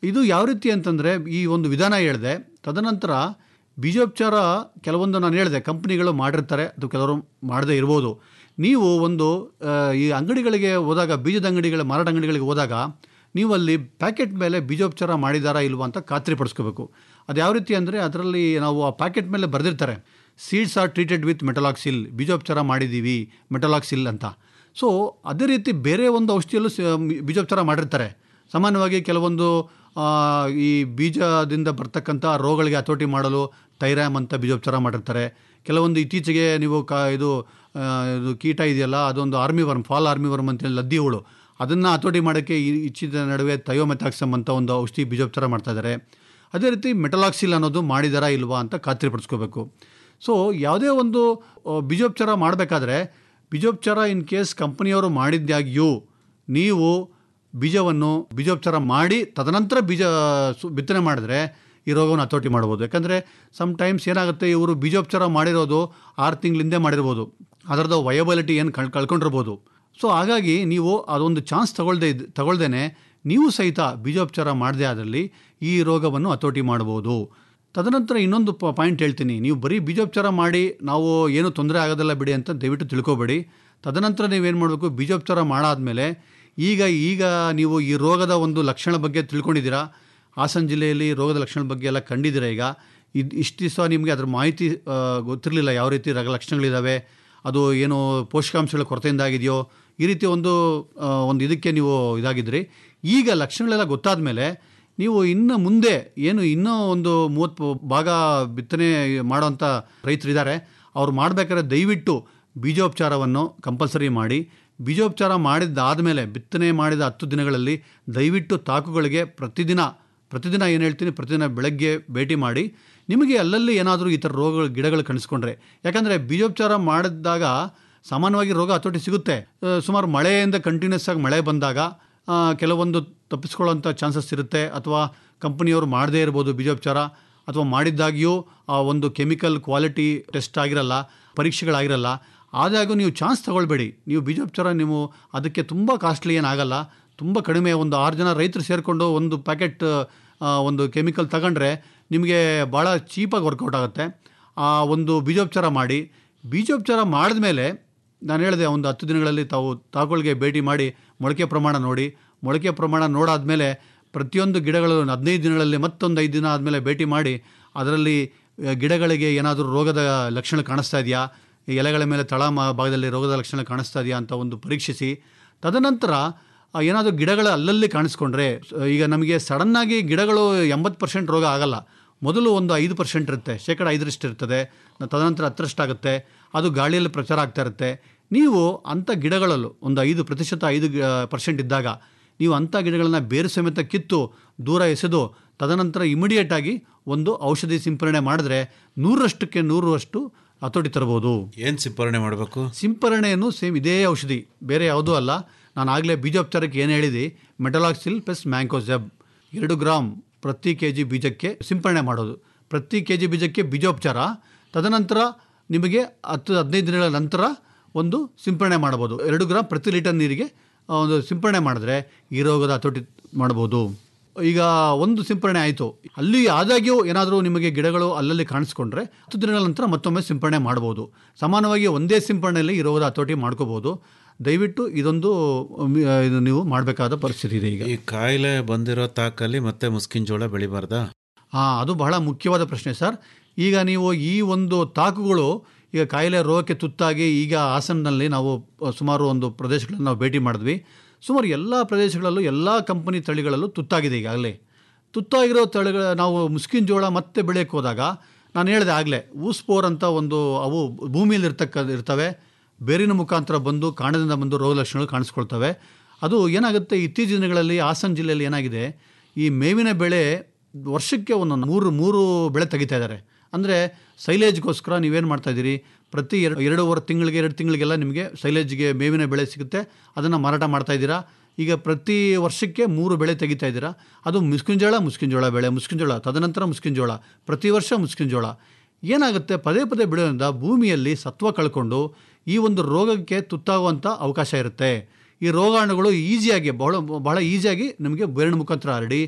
ಇದು ಯಾವ ರೀತಿ ಅಂತಂದರೆ ಈ ಒಂದು ವಿಧಾನ ಹೇಳಿದೆ ತದನಂತರ ಬೀಜೋಪಚಾರ ಕೆಲವೊಂದು ನಾನು ಹೇಳಿದೆ ಕಂಪ್ನಿಗಳು ಮಾಡಿರ್ತಾರೆ ಅದು ಕೆಲವರು ಮಾಡದೇ ಇರ್ಬೋದು ನೀವು ಒಂದು ಆ, ಈ ಅಂಗಡಿಗಳಿಗೆ ಹೋದಾಗ ಬೀಜದ ಅಂಗಡಿಗಳ ಮಾರಾಟ ಅಂಗಡಿಗಳಿಗೆ ಹೋದಾಗ ನೀವು ಅಲ್ಲಿ ಪ್ಯಾಕೆಟ್ ಮೇಲೆ ಬೀಜೋಪಚಾರ ಮಾಡಿದಾರಾ ಇಲ್ವಾ ಅಂತ ಖಾತ್ರಿ ಪಡಿಸ್ಕೋಬೇಕು ಅದು ಯಾವ ರೀತಿ ಅಂದರೆ ಅದರಲ್ಲಿ ನಾವು ಆ ಪ್ಯಾಕೆಟ್ ಮೇಲೆ ಬರೆದಿರ್ತಾರೆ seeds are treated with metalaxyl ಬೀಜೋಪಚಾರ ಮಾಡಿದ್ದೀವಿ ಮೆಟಲಾಕ್ಸಿಲ್ ಅಂತ ಸೊ ಅದೇ ರೀತಿ ಬೇರೆ ಒಂದು ಔಷಧಿಯಲ್ಲೂ ಸ- ಬೀಜೋಪಚಾರ ಮಾಡಿರ್ತಾರೆ ಸಾಮಾನ್ಯವಾಗಿ ಕೆಲವೊಂದು ಆ, ಈ ಬೀಜದಿಂದ ಬರ್ತಕ್ಕಂಥ ರೋಗಗಳಿಗೆ ಹತೋಟಿ ಮಾಡಲು ಥೈರಾಮ್ ಅಂತ ಬೀಜೋಪಚಾರ ಮಾಡಿರ್ತಾರೆ ಕೆಲವೊಂದು ಇತ್ತೀಚೆಗೆ ನೀವು ಕಾ ಇದು ಆ, ಇದು ಕೀಟ ಇದೆಯಲ್ಲ ಅದೊಂದು army worm fall army worm ಅಂತೇಳಿ ಲದ್ದಿ ಹುಳು ಅದನ್ನು ಹತೋಟಿ ಮಾಡೋಕ್ಕೆ ಈ ಇಚ್ಚಿದ ನಡುವೆ ಥಯೋಮೆಥಾಕ್ಸಮ್ ಅಂತ ಒಂದು ಔಷಧಿ ಬೀಜೋಪಚಾರ ಮಾಡ್ತಾ ಇದ್ದಾರೆ ಅದೇ ರೀತಿ ಮೆಟಲಾಕ್ಸಿಲ್ ಅನ್ನೋದು ಮಾಡಿದಾರಾ ಇಲ್ವಾ ಅಂತ ಖಾತ್ರಿಪಡಿಸ್ಕೋಬೇಕು ಸೊ ಯಾವುದೇ ಒಂದು ಆ, ಬೀಜೋಪಚಾರ ಮಾಡಬೇಕಾದ್ರೆ ಬೀಜೋಪಚಾರ ಇನ್ ಕೇಸ್ ಕಂಪನಿಯವರು ಮಾಡಿದ್ದಾಗ್ಯೂ ನೀವು ಬೀಜವನ್ನು ಬೀಜೋಪಚಾರ ಮಾಡಿ ತದನಂತರ ಬೀಜ ಸು ಬಿತ್ತನೆ ಮಾಡಿದ್ರೆ ಈ ರೋಗವನ್ನು ಹತೋಟಿ ಮಾಡ್ಬೋದು ಯಾಕಂದರೆ ಟೈಮ್ಸ್ ಏನಾಗುತ್ತೆ ಇವರು ಬೀಜೋಪಚಾರ ಮಾಡಿರೋದು ಆರು ತಿಂಗಳಿಂದೆ ಮಾಡಿರ್ಬೋದು ಅದರದ್ದು ವಯಬಲಿಟಿ ಏನು ಕಳ್ ಕಳ್ಕೊಂಡಿರ್ಬೋದು ಸೊ ಹಾಗಾಗಿ ನೀವು ಅದೊಂದು ಚಾನ್ಸ್ ತಗೊಳ್ದೇ ಇದ್ ತಗೊಳ್ದೇನೆ ನೀವು ಸಹಿತ ಬೀಜೋಪಚಾರ ಮಾಡದೇ ಆದಲ್ಲಿ ಈ ರೋಗವನ್ನು ಹತೋಟಿ ಮಾಡ್ಬೋದು ತದನಂತರ ಇನ್ನೊಂದು ಪಾಯಿಂಟ್ ಹೇಳ್ತೀನಿ ನೀವು ಬರೀ ಬೀಜೋಪಚಾರ ಮಾಡಿ ನಾವು ಏನು ತೊಂದರೆ ಆಗೋದಿಲ್ಲ ಬಿಡಿ ಅಂತ ದಯವಿಟ್ಟು ತಿಳ್ಕೊಬೇಡಿ ತದನಂತರ ನೀವೇನು ಮಾಡಬೇಕು ಬೀಜೋಪಚಾರ ಮಾಡಾದ್ಮೇಲೆ ಈಗ ಈಗ ನೀವು ಈ ರೋಗದ ಒಂದು ಲಕ್ಷಣ ಬಗ್ಗೆ ತಿಳ್ಕೊಂಡಿದ್ದೀರಾ ಹಾಸನ ಜಿಲ್ಲೆಯಲ್ಲಿ ರೋಗದ ಲಕ್ಷಣದ ಬಗ್ಗೆ ಎಲ್ಲ ಕಂಡಿದ್ದೀರಾ ಈಗ ಇದು ಇಷ್ಟು ದಿವಸ ನಿಮಗೆ ಅದ್ರ ಮಾಹಿತಿ ಆ, ಗೊತ್ತಿರಲಿಲ್ಲ ಯಾವ ರೀತಿ ರೋಗ ಲಕ್ಷಣಗಳಿದ್ದಾವೆ ಅದು ಏನು ಪೋಷಕಾಂಶಗಳ ಕೊರತೆಯಿಂದ ಆಗಿದೆಯೋ ಈ ರೀತಿ ಒಂದು ಆ, ಒಂದು ಇದಕ್ಕೆ ನೀವು ಇದಾಗಿದ್ರಿ ಈಗ ಲಕ್ಷಣಗಳೆಲ್ಲ ಗೊತ್ತಾದ ಮೇಲೆ ನೀವು ಇನ್ನು ಮುಂದೆ ಏನು ಇನ್ನೂ ಒಂದು ಮೂವತ್ತು ಭಾಗ ಬಿತ್ತನೆ ಮಾಡೋವಂಥ ರೈತರಿದ್ದಾರೆ ಅವ್ರು ಮಾಡಬೇಕಾದ್ರೆ ದಯವಿಟ್ಟು ಬೀಜೋಪಚಾರವನ್ನು ಕಂಪಲ್ಸರಿ ಮಾಡಿ ಬೀಜೋಪಚಾರ ಮಾಡಿದ್ದಾದಮೇಲೆ ಬಿತ್ತನೆ ಮಾಡಿದ ಹತ್ತು ದಿನಗಳಲ್ಲಿ ದಯವಿಟ್ಟು ತಾಕುಗಳಿಗೆ ಪ್ರತಿದಿನ ಪ್ರತಿದಿನ ಏನು ಹೇಳ್ತೀನಿ ಪ್ರತಿದಿನ ಬೆಳಗ್ಗೆ ಭೇಟಿ ಮಾಡಿ ನಿಮಗೆ ಅಲ್ಲಲ್ಲಿ ಏನಾದರೂ ಈ ಥರ ರೋಗಗಳು ಗಿಡಗಳು ಕಾಣಿಸ್ಕೊಂಡ್ರೆ ಯಾಕಂದರೆ ಬೀಜೋಪಚಾರ ಮಾಡಿದಾಗ ಸಾಮಾನ್ಯವಾಗಿ ರೋಗ ಹತೋಟಿ ಸಿಗುತ್ತೆ ಆ, ಸುಮಾರು ಮಳೆಯಿಂದ ಕಂಟಿನ್ಯೂಸ್ ಆಗಿ ಮಳೆ ಬಂದಾಗ ಆ, ಕೆಲವೊಂದು ತಪ್ಪಿಸ್ಕೊಳ್ಳೋಂಥ ಚಾನ್ಸಸ್ ಇರುತ್ತೆ ಅಥವಾ ಕಂಪನಿಯವರು ಮಾಡದೇ ಇರ್ಬೋದು ಬೀಜೋಪಚಾರ ಅಥವಾ ಮಾಡಿದ್ದಾಗಿಯೂ ಆ ಒಂದು ಕೆಮಿಕಲ್ ಕ್ವಾಲಿಟಿ ಟೆಸ್ಟ್ ಆಗಿರಲ್ಲ ಪರೀಕ್ಷೆಗಳಾಗಿರಲ್ಲ ಆದಾಗೂ ನೀವು ಚಾನ್ಸ್ ತಗೊಳ್ಬೇಡಿ ನೀವು ಬೀಜೋಪಚಾರ ನೀವು ಅದಕ್ಕೆ ತುಂಬ ಕಾಸ್ಟ್ಲಿ ಏನಾಗಲ್ಲ ತುಂಬ ಕಡಿಮೆ ಒಂದು ಆರು ಜನ ರೈತರು ಸೇರಿಕೊಂಡು ಒಂದು ಪ್ಯಾಕೆಟ್ ಒಂದು ಕೆಮಿಕಲ್ ತಗೊಂಡ್ರೆ ನಿಮಗೆ ಭಾಳ ಚೀಪಾಗಿ ವರ್ಕೌಟ್ ಆಗುತ್ತೆ ಆ ಒಂದು ಬೀಜೋಪಚಾರ ಮಾಡಿ ಬೀಜೋಪಚಾರ ಮಾಡಿದ್ಮೇಲೆ ನಾನು ಹೇಳಿದೆ ಒಂದು ಹತ್ತು ದಿನಗಳಲ್ಲಿ ತಾವು ತಾವುಗಳಿಗೆ ಭೇಟಿ ಮಾಡಿ ಮೊಳಕೆ ಪ್ರಮಾಣ ನೋಡಿ ಮೊಳಕೆ ಪ್ರಮಾಣ ನೋಡಾದ್ಮೇಲೆ ಪ್ರತಿಯೊಂದು ಗಿಡಗಳು ಹದಿನೈದು ದಿನಗಳಲ್ಲಿ ಮತ್ತೊಂದು ಐದು ದಿನ ಆದಮೇಲೆ ಭೇಟಿ ಮಾಡಿ ಅದರಲ್ಲಿ ಆ, ಗಿಡಗಳಿಗೆ ಏನಾದರೂ ರೋಗದ ಲಕ್ಷಣ ಕಾಣಿಸ್ತಾ ಇದೆಯಾ ಎಲೆಗಳ ಮೇಲೆ ತಳ ಮ- ಭಾಗದಲ್ಲಿ ರೋಗದ ಲಕ್ಷಣ ಕಾಣಿಸ್ತಾ ಇದೆಯಾ ಅಂತ ಒಂದು ಪರೀಕ್ಷಿಸಿ ತದನಂತರ ಆ, ಏನಾದರೂ ಗಿಡಗಳು ಅಲ್ಲಲ್ಲಿ ಕಾಣಿಸ್ಕೊಂಡ್ರೆ ಸ- ಈಗ ನಮಗೆ ಸಡನ್ನಾಗಿ ಗಿಡಗಳು ಎಂಬತ್ತು ಪರ್ಸೆಂಟ್ ರೋಗ ಆಗಲ್ಲ ಮೊದಲು ಒಂದು ಐದು ಪರ್ಸೆಂಟ್ ಇರುತ್ತೆ ಶೇಕಡ ಐದರಷ್ಟು ಇರ್ತದೆ ತದನಂತರ ಹತ್ತರಷ್ಟಾಗುತ್ತೆ ಅದು ಗಾಳಿಯಲ್ಲಿ ಪ್ರಚಾರ ಆಗ್ತಾ ಇರುತ್ತೆ ನೀವು ಅಂಥ ಗಿಡಗಳಲ್ಲೂ ಒಂದು ಐದು ಪ್ರತಿಶತ ಐದು ಪರ್ಸೆಂಟ್ ಇದ್ದಾಗ ನೀವು ಅಂಥ ಗಿಡಗಳನ್ನ ಬೇರು ಸಮೇತ ಕಿತ್ತು ದೂರ ಎಸೆದು ತದನಂತರ ಇಮಿಡಿಯೇಟ್ ಆಗಿ ಒಂದು ಔಷಧಿ ಸಿಂಪರಣೆ ಮಾಡಿದ್ರೆ ನೂರರಷ್ಟಕ್ಕೆ ನೂರರಷ್ಟು ಹತೋಟಿ ತರ್ಬೋದು ಏನು ಸಿಂಪರಣೆ ಮಾಡಬೇಕು ಸಿಂಪರಣೆಯನ್ನು ಸೇಮ್ ಇದೇ ಔಷಧಿ ಬೇರೆ ಯಾವುದೂ ಅಲ್ಲ ನಾನು ಆಗಲೇ ಬೀಜೋಪಚಾರಕ್ಕೆ ಏನು ಹೇಳಿದೆ ಮೆಟಲಾಕ್ಸಿಲ್ ಪ್ಲಸ್ ಮ್ಯಾಂಕೋಸೆಬ್ ಎರಡು ಗ್ರಾಮ್ ಪ್ರತಿ ಕೆ ಜಿ ಬೀಜಕ್ಕೆ ಸಿಂಪರಣೆ ಮಾಡೋದು ಪ್ರತಿ ಕೆ ಜಿ ಬೀಜಕ್ಕೆ ಬೀಜೋಪಚಾರ ತದನಂತರ ನಿಮಗೆ ಹತ್ತು ಹದಿನೈದು ದಿನಗಳ ನಂತರ ಒಂದು ಸಿಂಪರಣೆ ಮಾಡ್ಬೋದು ಎರಡು ಗ್ರಾಮ್ ಪ್ರತಿ ಲೀಟರ್ ನೀರಿಗೆ ಆ, ಒಂದು ಸಿಂಪರಣೆ ಮಾಡಿದ್ರೆ ಈ ರೋಗದ ಹತೋಟಿ ಮಾಡ್ಬೋದು ಈಗ ಒಂದು ಸಿಂಪರಣೆ ಆಯಿತು ಅಲ್ಲಿ ಆದಾಗ್ಯೂ ಏನಾದರೂ ನಿಮಗೆ ಗಿಡಗಳು ಅಲ್ಲಲ್ಲಿ ಕಾಣಿಸ್ಕೊಂಡ್ರೆ ಹತ್ತು ದಿನಗಳ ನಂತರ ಮತ್ತೊಮ್ಮೆ ಸಿಂಪರಣೆ ಮಾಡ್ಬೋದು ಸಮಾನವಾಗಿ ಒಂದೇ ಸಿಂಪರಣೆಯಲ್ಲಿ ಈ ರೋಗದ ಹತೋಟಿ ಮಾಡ್ಕೋಬೋದು ದಯವಿಟ್ಟು ಇದೊಂದು ಮ್, ಇದು ನೀವು ಮಾಡಬೇಕಾದ ಪರಿಸ್ಥಿತಿ ಇದೆ ಈಗ ಈ ಕಾಯಿಲೆ ಬಂದಿರೋ ತಾಕಲ್ಲಿ ಮತ್ತೆ ಮುಸ್ಕಿನ ಜೋಳ ಬೆಳಿಬಾರ್ದಾ ಹಾಂ ಅದು ಬಹಳ ಮುಖ್ಯವಾದ ಪ್ರಶ್ನೆ ಸರ್ ಈಗ ನೀವು ಈ ಒಂದು ತಾಕುಗಳು ಈಗ ಕಾಯಿಲೆ ರೋಗಕ್ಕೆ ತುತ್ತಾಗಿ ಈಗ ಹಾಸನಲ್ಲಿ ನಾವು ಅ, ಸುಮಾರು ಒಂದು ಪ್ರದೇಶಗಳನ್ನು ನಾವು ಭೇಟಿ ಮಾಡಿದ್ವಿ ಸುಮಾರು ಎಲ್ಲ ಪ್ರದೇಶಗಳಲ್ಲೂ ಎಲ್ಲ ಕಂಪನಿ ತಳಿಗಳಲ್ಲೂ ತುತ್ತಾಗಿದೆ ಈಗಾಗಲೇ ತುತ್ತಾಗಿರೋ ತಳಿಗಳ ನಾವು ಮುಸ್ಕಿನ ಜೋಳ ಮತ್ತೆ ಬೆಳೆಯೋಕ್ಕೆ ಹೋದಾಗ ನಾನು ಹೇಳಿದೆ ಆಗಲೇ ಊಸ್ಪೋರ್ ಅಂತ ಒಂದು ಅವು ಭೂಮಿಯಲ್ಲಿ ಇರ್ತಕ್ಕ ಇರ್ತವೆ ಬೇರಿನ ಮುಖಾಂತರ ಬಂದು ಕಾಂಡದಿಂದ ಬಂದು ರೋಗ ಲಕ್ಷಣಗಳು ಕಾಣಿಸ್ಕೊಳ್ತವೆ ಅದು ಏನಾಗುತ್ತೆ ಇತ್ತೀಚಿನ ದಿನಗಳಲ್ಲಿ ಹಾಸನ ಜಿಲ್ಲೆಯಲ್ಲಿ ಏನಾಗಿದೆ ಈ ಮೇವಿನ ಬೆಳೆ ವರ್ಷಕ್ಕೆ ಒಂದೊಂದು ಮೂರು ಮೂರು ಬೆಳೆ ತೆಗಿತಾ ಇದ್ದಾರೆ ಅಂದರೆ ಸೈಲೇಜ್ಗೋಸ್ಕರ ನೀವೇನು ಮಾಡ್ತಾ ಇದ್ದೀರಿ ಪ್ರತಿ ಎರಡು ಎರಡೂವರೆ ತಿಂಗಳಿಗೆ ಎರಡು ತಿಂಗಳಿಗೆಲ್ಲ ನಿಮಗೆ ಸೈಲೇಜ್ಗೆ ಮೇವಿನ ಬೆಳೆ ಸಿಗುತ್ತೆ ಅದನ್ನು ಮಾರಾಟ ಮಾಡ್ತಾ ಇದ್ದೀರಾ ಈಗ ಪ್ರತಿ ವರ್ಷಕ್ಕೆ ಮೂರು ಬೆಳೆ ತೆಗಿತಾ ಇದ್ದೀರಾ ಅದು ಮುಸ್ಕಿಂಜೋಳ ಮುಸ್ಕಿಂಜೋಳ ಬೆಳೆ ಮುಸ್ಕಿಂಜೋಳ ತದನಂತರ ಮುಸ್ಕಿಂಜೋಳ ಪ್ರತಿ ವರ್ಷ ಮುಸ್ಕಿಂಜೋಳ ಏನಾಗುತ್ತೆ ಪದೇ ಪದೇ ಬೆಳೆಯೋದ್ರಿಂದ ಭೂಮಿಯಲ್ಲಿ ಸತ್ವ ಕಳ್ಕೊಂಡು ಈ ಒಂದು ರೋಗಕ್ಕೆ ತುತ್ತಾಗುವಂಥ ಅವಕಾಶ ಇರುತ್ತೆ ಈ ರೋಗಾಣುಗಳು ಈಸಿಯಾಗಿ ಬಹಳ ಬಹಳ ಈಸಿಯಾಗಿ ನಮಗೆ ಬೇರಿನ ಮುಖಾಂತರ ಹರಡಿ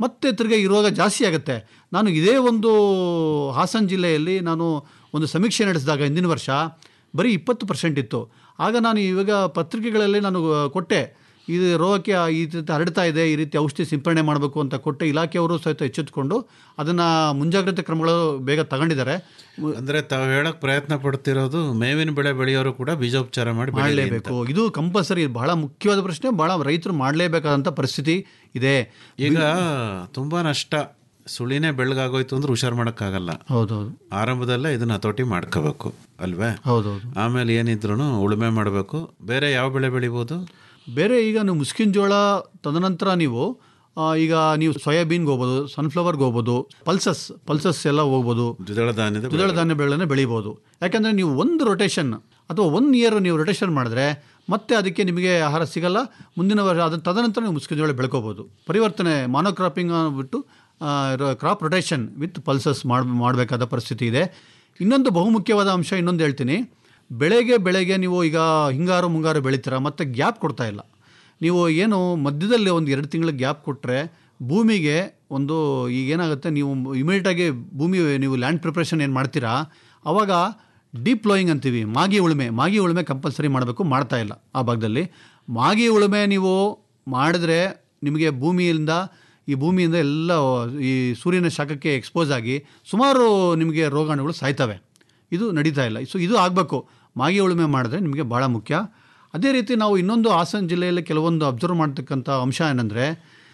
ಮತ್ತೆ ತಿರ್ಗಿ ಈ ರೋಗ ಜಾಸ್ತಿ ಆಗುತ್ತೆ ನಾನು ಇದೇ ಒಂದು ಹಾಸನ ಜಿಲ್ಲೆಯಲ್ಲಿ ನಾನು ಒಂದು ಸಮೀಕ್ಷೆ ನಡೆಸಿದಾಗ ಹಿಂದಿನ ವರ್ಷ ಬರೀ ಇಪ್ಪತ್ತು ಪರ್ಸೆಂಟ್ ಇತ್ತು ಆಗ ನಾನು ಇವಾಗ ಪತ್ರಿಕೆಗಳಲ್ಲಿ ನಾನು ಕೊಟ್ಟೆ ಇದು ರೋಗಕ್ಕೆ ಈ ರೀತಿ ಹರಡ್ತಾ ಇದೆ ಈ ರೀತಿ ಔಷಧಿ ಸಿಂಪರಣೆ ಮಾಡಬೇಕು ಅಂತ ಕೊಟ್ಟೆ ಇಲಾಖೆಯವರು ಸಹಿತ ಎಚ್ಚೆತ್ತುಕೊಂಡು ಅದನ್ನು ಮುಂಜಾಗ್ರತೆ ಕ್ರಮಗಳು ಬೇಗ ತಗೊಂಡಿದ್ದಾರೆ ಅಂದ್ರೆ ತಾವು ಹೇಳಕ್ ಪ್ರಯತ್ನ ಪಡ್ತಿರೋದು ಮೇವಿನ ಬೆಳೆ ಬೆಳೆಯೋರು ಕೂಡ ಬೀಜೋಪಚಾರ ಮಾಡಿ ಬೆಳೀಲಿ ಅಂತ. ಮಾಡಲೇಬೇಕು ಇದು ಕಂಪಲ್ಸರಿ ಬಹಳ ಮುಖ್ಯವಾದ ಪ್ರಶ್ನೆ ಬಹಳ ರೈತರು ಮಾಡಲೇಬೇಕಾದಂಥ ಪರಿಸ್ಥಿತಿ ಇದೆ ಈಗ ತುಂಬಾ ನಷ್ಟ ಸುಳಿನೇ ಬೆಳಗಾಗೋಯ್ತು ಅಂದ್ರೆ ಹುಷಾರ್ ಮಾಡಕ್ಕಾಗಲ್ಲ ಹೌದೌದು ಆರಂಭದಲ್ಲೇ ಇದನ್ನ ಹತೋಟಿ ಮಾಡ್ಕೋಬೇಕು ಅಲ್ವೇ ಹೌದೌದು ಆಮೇಲೆ ಏನಿದ್ರು ಉಳುಮೆ ಮಾಡಬೇಕು ಬೇರೆ ಯಾವ ಬೆಳೆ ಬೆಳಿಬೋದು ಬೇರೆ ಈಗ ನೀವು ಮುಸ್ಕಿನ ಜೋಳ ತದನಂತರ ನೀವು ಆ, ಈಗ ನೀವು ಸೋಯಾಬೀನ್ಗೆ ಹೋಗ್ಬೋದು ಸನ್ಫ್ಲವರ್ಗೆ ಹೋಗ್ಬೋದು ಪಲ್ಸಸ್ ಪಲ್ಸಸ್ ಎಲ್ಲ ಹೋಗ್ಬೋದು ದ್ವಿದಳ ಧಾನ್ಯದ ದ್ವಿದಳ ಧಾನ್ಯ ಬೆಳೆಗಳನ್ನ ಬೆಳಿಬೋದು ಯಾಕಂದರೆ ನೀವು ಒಂದು ರೊಟೇಷನ್ ಅಥವಾ ಒನ್ ಇಯರ್ ನೀವು ರೊಟೇಷನ್ ಮಾಡಿದ್ರೆ ಮತ್ತೆ ಅದಕ್ಕೆ ನಿಮಗೆ ಆಹಾರ ಸಿಗಲ್ಲ ಮುಂದಿನ ವರ್ಷ ಅದ ತದನಂತರ ನೀವು ಮುಸ್ಕಿನ ಜೋಳ ಬೆಳ್ಕೋಬೋದು ಪರಿವರ್ತನೆ ಮಾನೋಕ್ರಾಪಿಂಗ್ ಬಿಟ್ಟು ಕ್ರಾಪ್ ರೊಟೇಷನ್ ವಿತ್ ಪಲ್ಸಸ್ ಮಾಡಿ ಮಾಡಬೇಕಾದ ಪರಿಸ್ಥಿತಿ ಇದೆ ಇನ್ನೊಂದು ಬಹುಮುಖ್ಯವಾದ ಅಂಶ ಇನ್ನೊಂದು ಹೇಳ್ತೀನಿ ಬೆಳೆಗೆ ಬೆಳೆಗೆ ನೀವು ಈಗ ಹಿಂಗಾರು ಮುಂಗಾರು ಬೆಳಿತೀರ ಮತ್ತು ಗ್ಯಾಪ್ ಕೊಡ್ತಾ ಇಲ್ಲ ನೀವು ಏನು ಮಧ್ಯದಲ್ಲಿ ಒಂದು ಎರಡು ತಿಂಗಳ ಗ್ಯಾಪ್ ಕೊಟ್ಟರೆ ಭೂಮಿಗೆ ಒಂದು ಈಗ ಏನಾಗುತ್ತೆ ನೀವು ಇಮಿಡಿಯೇಟಾಗಿ ಭೂಮಿ ನೀವು ಲ್ಯಾಂಡ್ ಪ್ರಿಪ್ರೇಷನ್ ಏನು ಮಾಡ್ತೀರಾ ಆವಾಗ ಡೀಪ್ ಫ್ಲೋಯಿಂಗ್ ಅಂತೀವಿ ಮಾಗಿ ಉಳುಮೆ ಮಾಗಿ ಉಳುಮೆ ಕಂಪಲ್ಸರಿ ಮಾಡಬೇಕು ಮಾಡ್ತಾ ಇಲ್ಲ ಆ ಭಾಗದಲ್ಲಿ ಮಾಗಿ ಉಳುಮೆ ನೀವು ಮಾಡಿದ್ರೆ ನಿಮಗೆ ಭೂಮಿಯಿಂದ ಈ ಭೂಮಿಯಿಂದ ಎಲ್ಲ ಈ ಸೂರ್ಯನ ಶಾಖಕ್ಕೆ ಎಕ್ಸ್ಪೋಸ್ ಆಗಿ ಸುಮಾರು ನಿಮಗೆ ರೋಗಾಣುಗಳು ಸಾಯ್ತವೆ ಇದು ನಡೀತಾ ಇಲ್ಲ ಸೊ ಇದು ಆಗಬೇಕು ಮಾಗಿ ಉಳುಮೆ ಮಾಡಿದ್ರೆ ನಿಮಗೆ ಭಾಳ ಮುಖ್ಯ ಅದೇ ರೀತಿ ನಾವು ಇನ್ನೊಂದು ಹಾಸನ ಜಿಲ್ಲೆಯಲ್ಲಿ ಕೆಲವೊಂದು ಅಬ್ಸರ್ವ್ ಮಾಡ್ತಕ್ಕಂಥ ಅಂಶ ಏನಂದರೆ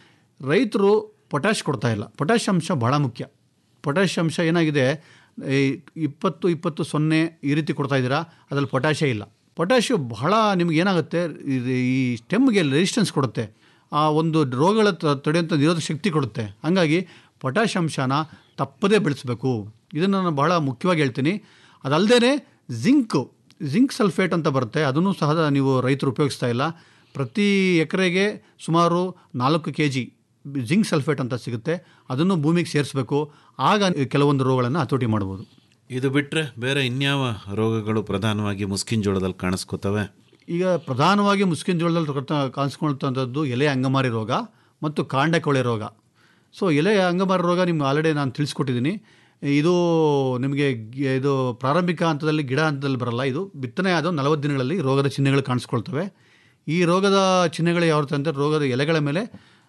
ರೈತರು ಪೊಟ್ಯಾಶ್ ಕೊಡ್ತಾ ಇಲ್ಲ ಪೊಟ್ಯಾಶ್ ಅಂಶ ಭಾಳ ಮುಖ್ಯ ಪೊಟ್ಯಾಶ್ ಅಂಶ ಏನಾಗಿದೆ ಈ ಇಪ್ಪತ್ತು ಇಪ್ಪತ್ತು ಸೊನ್ನೆ ಈ ರೀತಿ ಕೊಡ್ತಾ ಇದ್ದೀರಾ ಅದರಲ್ಲಿ ಪೊಟ್ಯಾಶೇ ಇಲ್ಲ ಪೊಟ್ಯಾಶು ಬಹಳ ನಿಮ್ಗೆ ಏನಾಗುತ್ತೆ ಇದು ಈ ಸ್ಟೆಮ್ಗೆ ರೆಸಿಸ್ಟೆನ್ಸ್ ಕೊಡುತ್ತೆ ಆ ಒಂದು ರೋಗಗಳ ತ- ತಡೆಯುವಂಥ ನಿರೋಧಕ ಶಕ್ತಿ ಕೊಡುತ್ತೆ ಹಾಗಾಗಿ ಪೊಟ್ಯಾಶ್ ಅಂಶನ ತಪ್ಪದೇ ಬೆಳೆಸಬೇಕು ಇದನ್ನು ನಾನು ಬಹಳ ಮುಖ್ಯವಾಗಿ ಹೇಳ್ತೀನಿ ಅದಲ್ಲದೆ ಜಿಂಕು ಜಿಂಕ್ ಸಲ್ಫೇಟ್ ಅಂತ ಬರುತ್ತೆ ಅದನ್ನು ಸಹ ನೀವು ರೈತರು ಉಪಯೋಗಿಸ್ತಾ ಇಲ್ಲ ಪ್ರತಿ ಎಕರೆಗೆ ಸುಮಾರು ನಾಲ್ಕು ಕೆ ಜಿ ಜಿಂಕ್ ಸಲ್ಫೇಟ್ ಅಂತ ಸಿಗುತ್ತೆ ಅದನ್ನು ಭೂಮಿಗೆ ಸೇರಿಸಬೇಕು ಆಗ ಕೆಲವೊಂದು ರೋಗಗಳನ್ನು ಹತೋಟಿ ಮಾಡ್ಬೋದು ಇದು ಬಿಟ್ರೆ ಬೇರೆ ಇನ್ಯಾವ ರೋಗಗಳು ಪ್ರಧಾನವಾಗಿ ಮುಸ್ಕಿನ್ ಜೋಳದಲ್ಲಿ ಕಾಣಿಸ್ಕೋತವೆ ಈಗ ಪ್ರಧಾನವಾಗಿ ಮುಸ್ಕಿನ ಜೋಳದಲ್ಲಿ ಕರ್ತ- ಕಾಣಿಸ್ಕೊಳ್ತಂಥದ್ದು ಎಲೆ ಅಂಗಮಾರಿ ರೋಗ ಮತ್ತು ಕಾಂಡ ಕೊಳೆ ರೋಗ ಸೊ ಎಲೆ ಅಂಗಮಾರಿ ರೋಗ ನಿಮ್ಗೆ ಆಲ್ರೆಡಿ ನಾನು ತಿಳಿಸ್ಕೊಟ್ಟಿದ್ದೀನಿ ಇದು ನಿಮಗೆ ಗಿ- ಇದು ಪ್ರಾರಂಭಿಕ ಹಂತದಲ್ಲಿ ಗಿಡ ಹಂತದಲ್ಲಿ ಬರಲ್ಲ ಇದು ಬಿತ್ತನೆ ಆದ ನಲವತ್ತು ದಿನಗಳಲ್ಲಿ ರೋಗದ ಚಿಹ್ನೆಗಳು ಕಾಣಿಸ್ಕೊಳ್ತವೆ ಈ ರೋಗದ ಚಿಹ್ನೆಗಳು ಯಾವ ರೀತಿ ಅಂದರೆ ರೋಗದ ಎಲೆಗಳ ಮೇಲೆ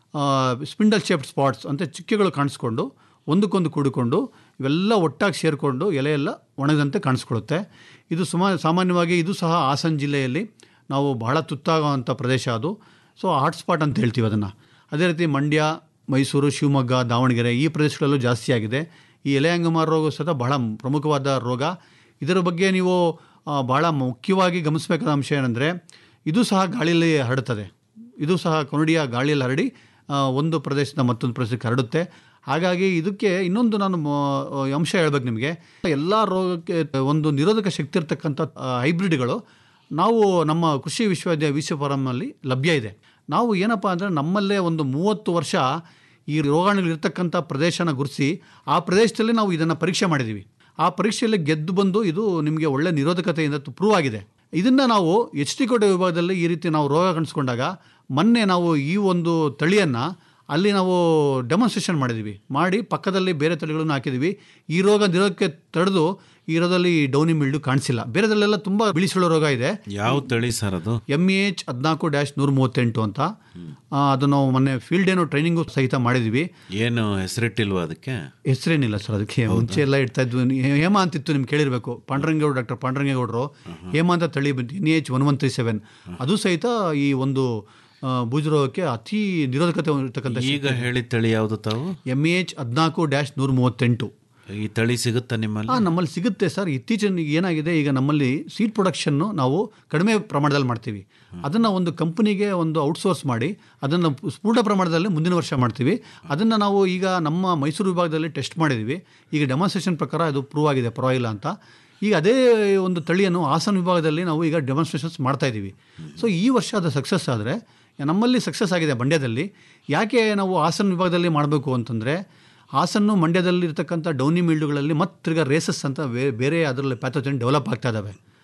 ಸ್ಪಿಂಡಲ್ ಶೇಪ್ಡ್ ಸ್ಪಾಟ್ಸ್ ಅಂತ ಚುಕ್ಕೆಗಳು ಕಾಣಿಸ್ಕೊಂಡು ಒಂದಕ್ಕೊಂದು ಕೂಡಿಕೊಂಡು ಇವೆಲ್ಲ ಒಟ್ಟಾಗಿ ಸೇರಿಕೊಂಡು ಎಲೆ ಎಲ್ಲ ಒಣಗದಂತೆ ಕಾಣಿಸ್ಕೊಳ್ಳುತ್ತೆ ಇದು ಸುಮಾ ಸಾಮಾನ್ಯವಾಗಿ ಇದು ಸಹ ಹಾಸನ ಜಿಲ್ಲೆಯಲ್ಲಿ ನಾವು ಬಹಳ ತುತ್ತಾಗುವಂಥ ಪ್ರದೇಶ ಅದು ಸೊ ಹಾಟ್ಸ್ಪಾಟ್ ಅಂತ ಹೇಳ್ತೀವಿ ಅದನ್ನು ಅದೇ ರೀತಿ ಮಂಡ್ಯ ಮೈಸೂರು ಶಿವಮೊಗ್ಗ ದಾವಣಗೆರೆ ಈ ಪ್ರದೇಶಗಳಲ್ಲೂ ಜಾಸ್ತಿ ಆಗಿದೆ ಈ ಎಲೆ ಅಂಗಮಾರ ರೋಗ ಸಹ ಬಹಳ ಪ್ರಮುಖವಾದ ರೋಗ ಇದರ ಬಗ್ಗೆ ನೀವು ಆ, ಬಹಳ ಮುಖ್ಯವಾಗಿ ಗಮನಿಸಬೇಕಾದ ಅಂಶ ಏನಂದರೆ ಇದು ಸಹ ಗಾಳಿಯಲ್ಲಿ ಹರಡುತ್ತದೆ ಇದು ಸಹ ಕೊನಡಿಯ ಗಾಳಿಯಲ್ಲಿ ಹರಡಿ ಆ, ಒಂದು ಪ್ರದೇಶದಿಂದ ಮತ್ತೊಂದು ಪ್ರದೇಶಕ್ಕೆ ಹರಡುತ್ತೆ ಹಾಗಾಗಿ ಇದಕ್ಕೆ ಇನ್ನೊಂದು ನಾನು ಮ- ಅಂಶ ಹೇಳ್ಬೇಕು ನಿಮಗೆ ಎಲ್ಲ ರೋಗಕ್ಕೆ ಒಂದು ನಿರೋಧಕ ಶಕ್ತಿ ಇರ್ತಕ್ಕಂಥ ಹೈಬ್ರಿಡ್ಗಳು ನಾವು ನಮ್ಮ ಕೃಷಿ ವಿಶ್ವವಿದ್ಯಾಲಯ ವಿ ಸಿ ಫಾರಮ್ನಲ್ಲಿ ಲಭ್ಯ ಇದೆ ನಾವು ಏನಪ್ಪ ಅಂದರೆ ನಮ್ಮಲ್ಲೇ ಒಂದು ಮೂವತ್ತು ವರ್ಷ ಈ ರೋಗಾಣುಗಳು ಇರ್ತಕ್ಕಂಥ ಪ್ರದೇಶನ ಗುರುತಿಸಿ ಆ ಪ್ರದೇಶದಲ್ಲಿ ನಾವು ಇದನ್ನು ಪರೀಕ್ಷೆ ಮಾಡಿದ್ದೀವಿ ಆ ಪರೀಕ್ಷೆಯಲ್ಲಿ ಗೆದ್ದು ಬಂದು ಇದು ನಿಮಗೆ ಒಳ್ಳೆ ನಿರೋಧಕತೆಯಿಂದ ಪ್ರೂವ್ ಆಗಿದೆ ಇದನ್ನು ನಾವು ಎಚ್ ಟಿ ಕೋಟೆ ವಿಭಾಗದಲ್ಲಿ ಈ ರೀತಿ ನಾವು ರೋಗ ಕಾಣಿಸ್ಕೊಂಡಾಗ ಮೊನ್ನೆ ನಾವು ಈ ಒಂದು ತಳಿಯನ್ನು ಅಲ್ಲಿ ನಾವು ಡೆಮಾನ್ಸ್ಟ್ರೇಷನ್ ಮಾಡಿದ್ದೀವಿ ಮಾಡಿ ಪಕ್ಕದಲ್ಲಿ ಬೇರೆ ತಳಿಗಳನ್ನು ಹಾಕಿದ್ದೀವಿ ಈ ರೋಗ ನಿರೋಧಕ್ಕೆ ತಡೆದು ಈ ರೋಗದಲ್ಲಿ ಡೌನಿ ಮಿಲ್ಡು ಕಾಣಿಸಿಲ್ಲ ಬೇರೆದಲ್ಲೆಲ್ಲ ತುಂಬ ಬಿಳಿಸುಳ ರೋಗ ಇದೆ ಯಾವ ತಳಿ ಸರ್ ಅದು ಎಮ್ ಇ ಎಚ್ ಹದಿನಾಲ್ಕು ಡ್ಯಾಶ್ ನೂರ ಮೂವತ್ತೆಂಟು ಅಂತ ಆ, ಅದು ನಾವು ಮೊನ್ನೆ ಫೀಲ್ಡ್ ಏನೋ ಟ್ರೈನಿಂಗು ಸಹಿತ ಮಾಡಿದ್ವಿ ಏನು ಹೆಸರಿಟ್ಟಿಲ್ವಾ ಅದಕ್ಕೆ ಹೆಸರೇನಿಲ್ಲ ಸರ್ ಅದಕ್ಕೆ ಮುಂಚೆ ಎಲ್ಲ ಇಡ್ತಾ ಇದ್ವಿ ಹೇಮ ಅಂತಿತ್ತು ನಿಮ್ಗೆ ಕೇಳಿರಬೇಕು ಪಾಂಡ್ರಂಗೇಗೌಡ ಡಾಕ್ಟರ್ ಪಾಂಡ್ರಂಗೇಗೌಡರು ಹೇಮ ಅಂತ ತಳಿ ಬಂತು N H one one three seven ಅದು ಸಹಿತ ಈ ಒಂದು ಆ, ಬೂಜರೋಗಕ್ಕೆ ಅತಿ ನಿರೋಧಕತೆ ಇರ್ತಕ್ಕಂಥ ಈಗ ಹೇಳಿದ ತಳಿ ಯಾವುದು ತಾವು ಎಮ್ ಇ ಎಚ್ ಹದಿನಾಲ್ಕು ಡ್ಯಾಶ್ ನೂರ ಮೂವತ್ತೆಂಟು ಈ ತಳಿ ಸಿಗುತ್ತಾ ನಿಮ್ಮಲ್ಲಿ ಹಾಂ ನಮ್ಮಲ್ಲಿ ಸಿಗುತ್ತೆ ಸರ್ ಇತ್ತೀಚಿನ ಏನಾಗಿದೆ ಈಗ ನಮ್ಮಲ್ಲಿ ಸೀಡ್ ಪ್ರೊಡಕ್ಷನ್ನು ನಾವು ಕಡಿಮೆ ಪ್ರಮಾಣದಲ್ಲಿ ಮಾಡ್ತೀವಿ ಅದನ್ನು ಒಂದು ಕಂಪನಿಗೆ ಒಂದು ಔಟ್ಸೋರ್ಸ್ ಮಾಡಿ ಅದನ್ನು ಪೂರ್ಣ ಪ್ರಮಾಣದಲ್ಲಿ ಮುಂದಿನ ವರ್ಷ ಮಾಡ್ತೀವಿ ಅದನ್ನು ನಾವು ಈಗ ನಮ್ಮ ಮೈಸೂರು ವಿಭಾಗದಲ್ಲಿ ಟೆಸ್ಟ್ ಮಾಡಿದ್ದೀವಿ ಈಗ ಡೆಮಾನ್ಸ್ಟ್ರೇಷನ್ ಪ್ರಕಾರ ಅದು ಪ್ರೂವ್ ಆಗಿದೆ ಪರವಾಗಿಲ್ಲ ಅಂತ ಈಗ ಅದೇ ಒಂದು ತಳಿಯನ್ನು ಹಾಸನ ವಿಭಾಗದಲ್ಲಿ ನಾವು ಈಗ ಡೆಮಾನ್ಸ್ಟ್ರೇಷನ್ಸ್ ಮಾಡ್ತಾ ಇದ್ದೀವಿ ಸೊ ಈ ವರ್ಷ ಅದು ಸಕ್ಸಸ್ ಆದರೆ ನಮ್ಮಲ್ಲಿ ಸಕ್ಸಸ್ ಆಗಿದೆ ಮಂಡ್ಯದಲ್ಲಿ ಯಾಕೆ ನಾವು ಹಾಸನ ವಿಭಾಗದಲ್ಲಿ ಮಾಡಬೇಕು ಅಂತಂದರೆ ಹಾಸನ್ನು ಮಂಡ್ಯದಲ್ಲಿ ಇರ್ತಕ್ಕಂಥ ಡೌನಿ ಮೀಲ್ಡುಗಳಲ್ಲಿ ಮತ್ತೆ ತಿರ್ಗಾ ರೇಸಸ್ ಅಂತ ಬೇ- ಬೇರೆ ಅದರಲ್ಲಿ ಪ್ಯಾಥೋಜನ್ ಡೆವಲಪ್ ಆಗ್ತಾ ಇದ್ದಾವೆ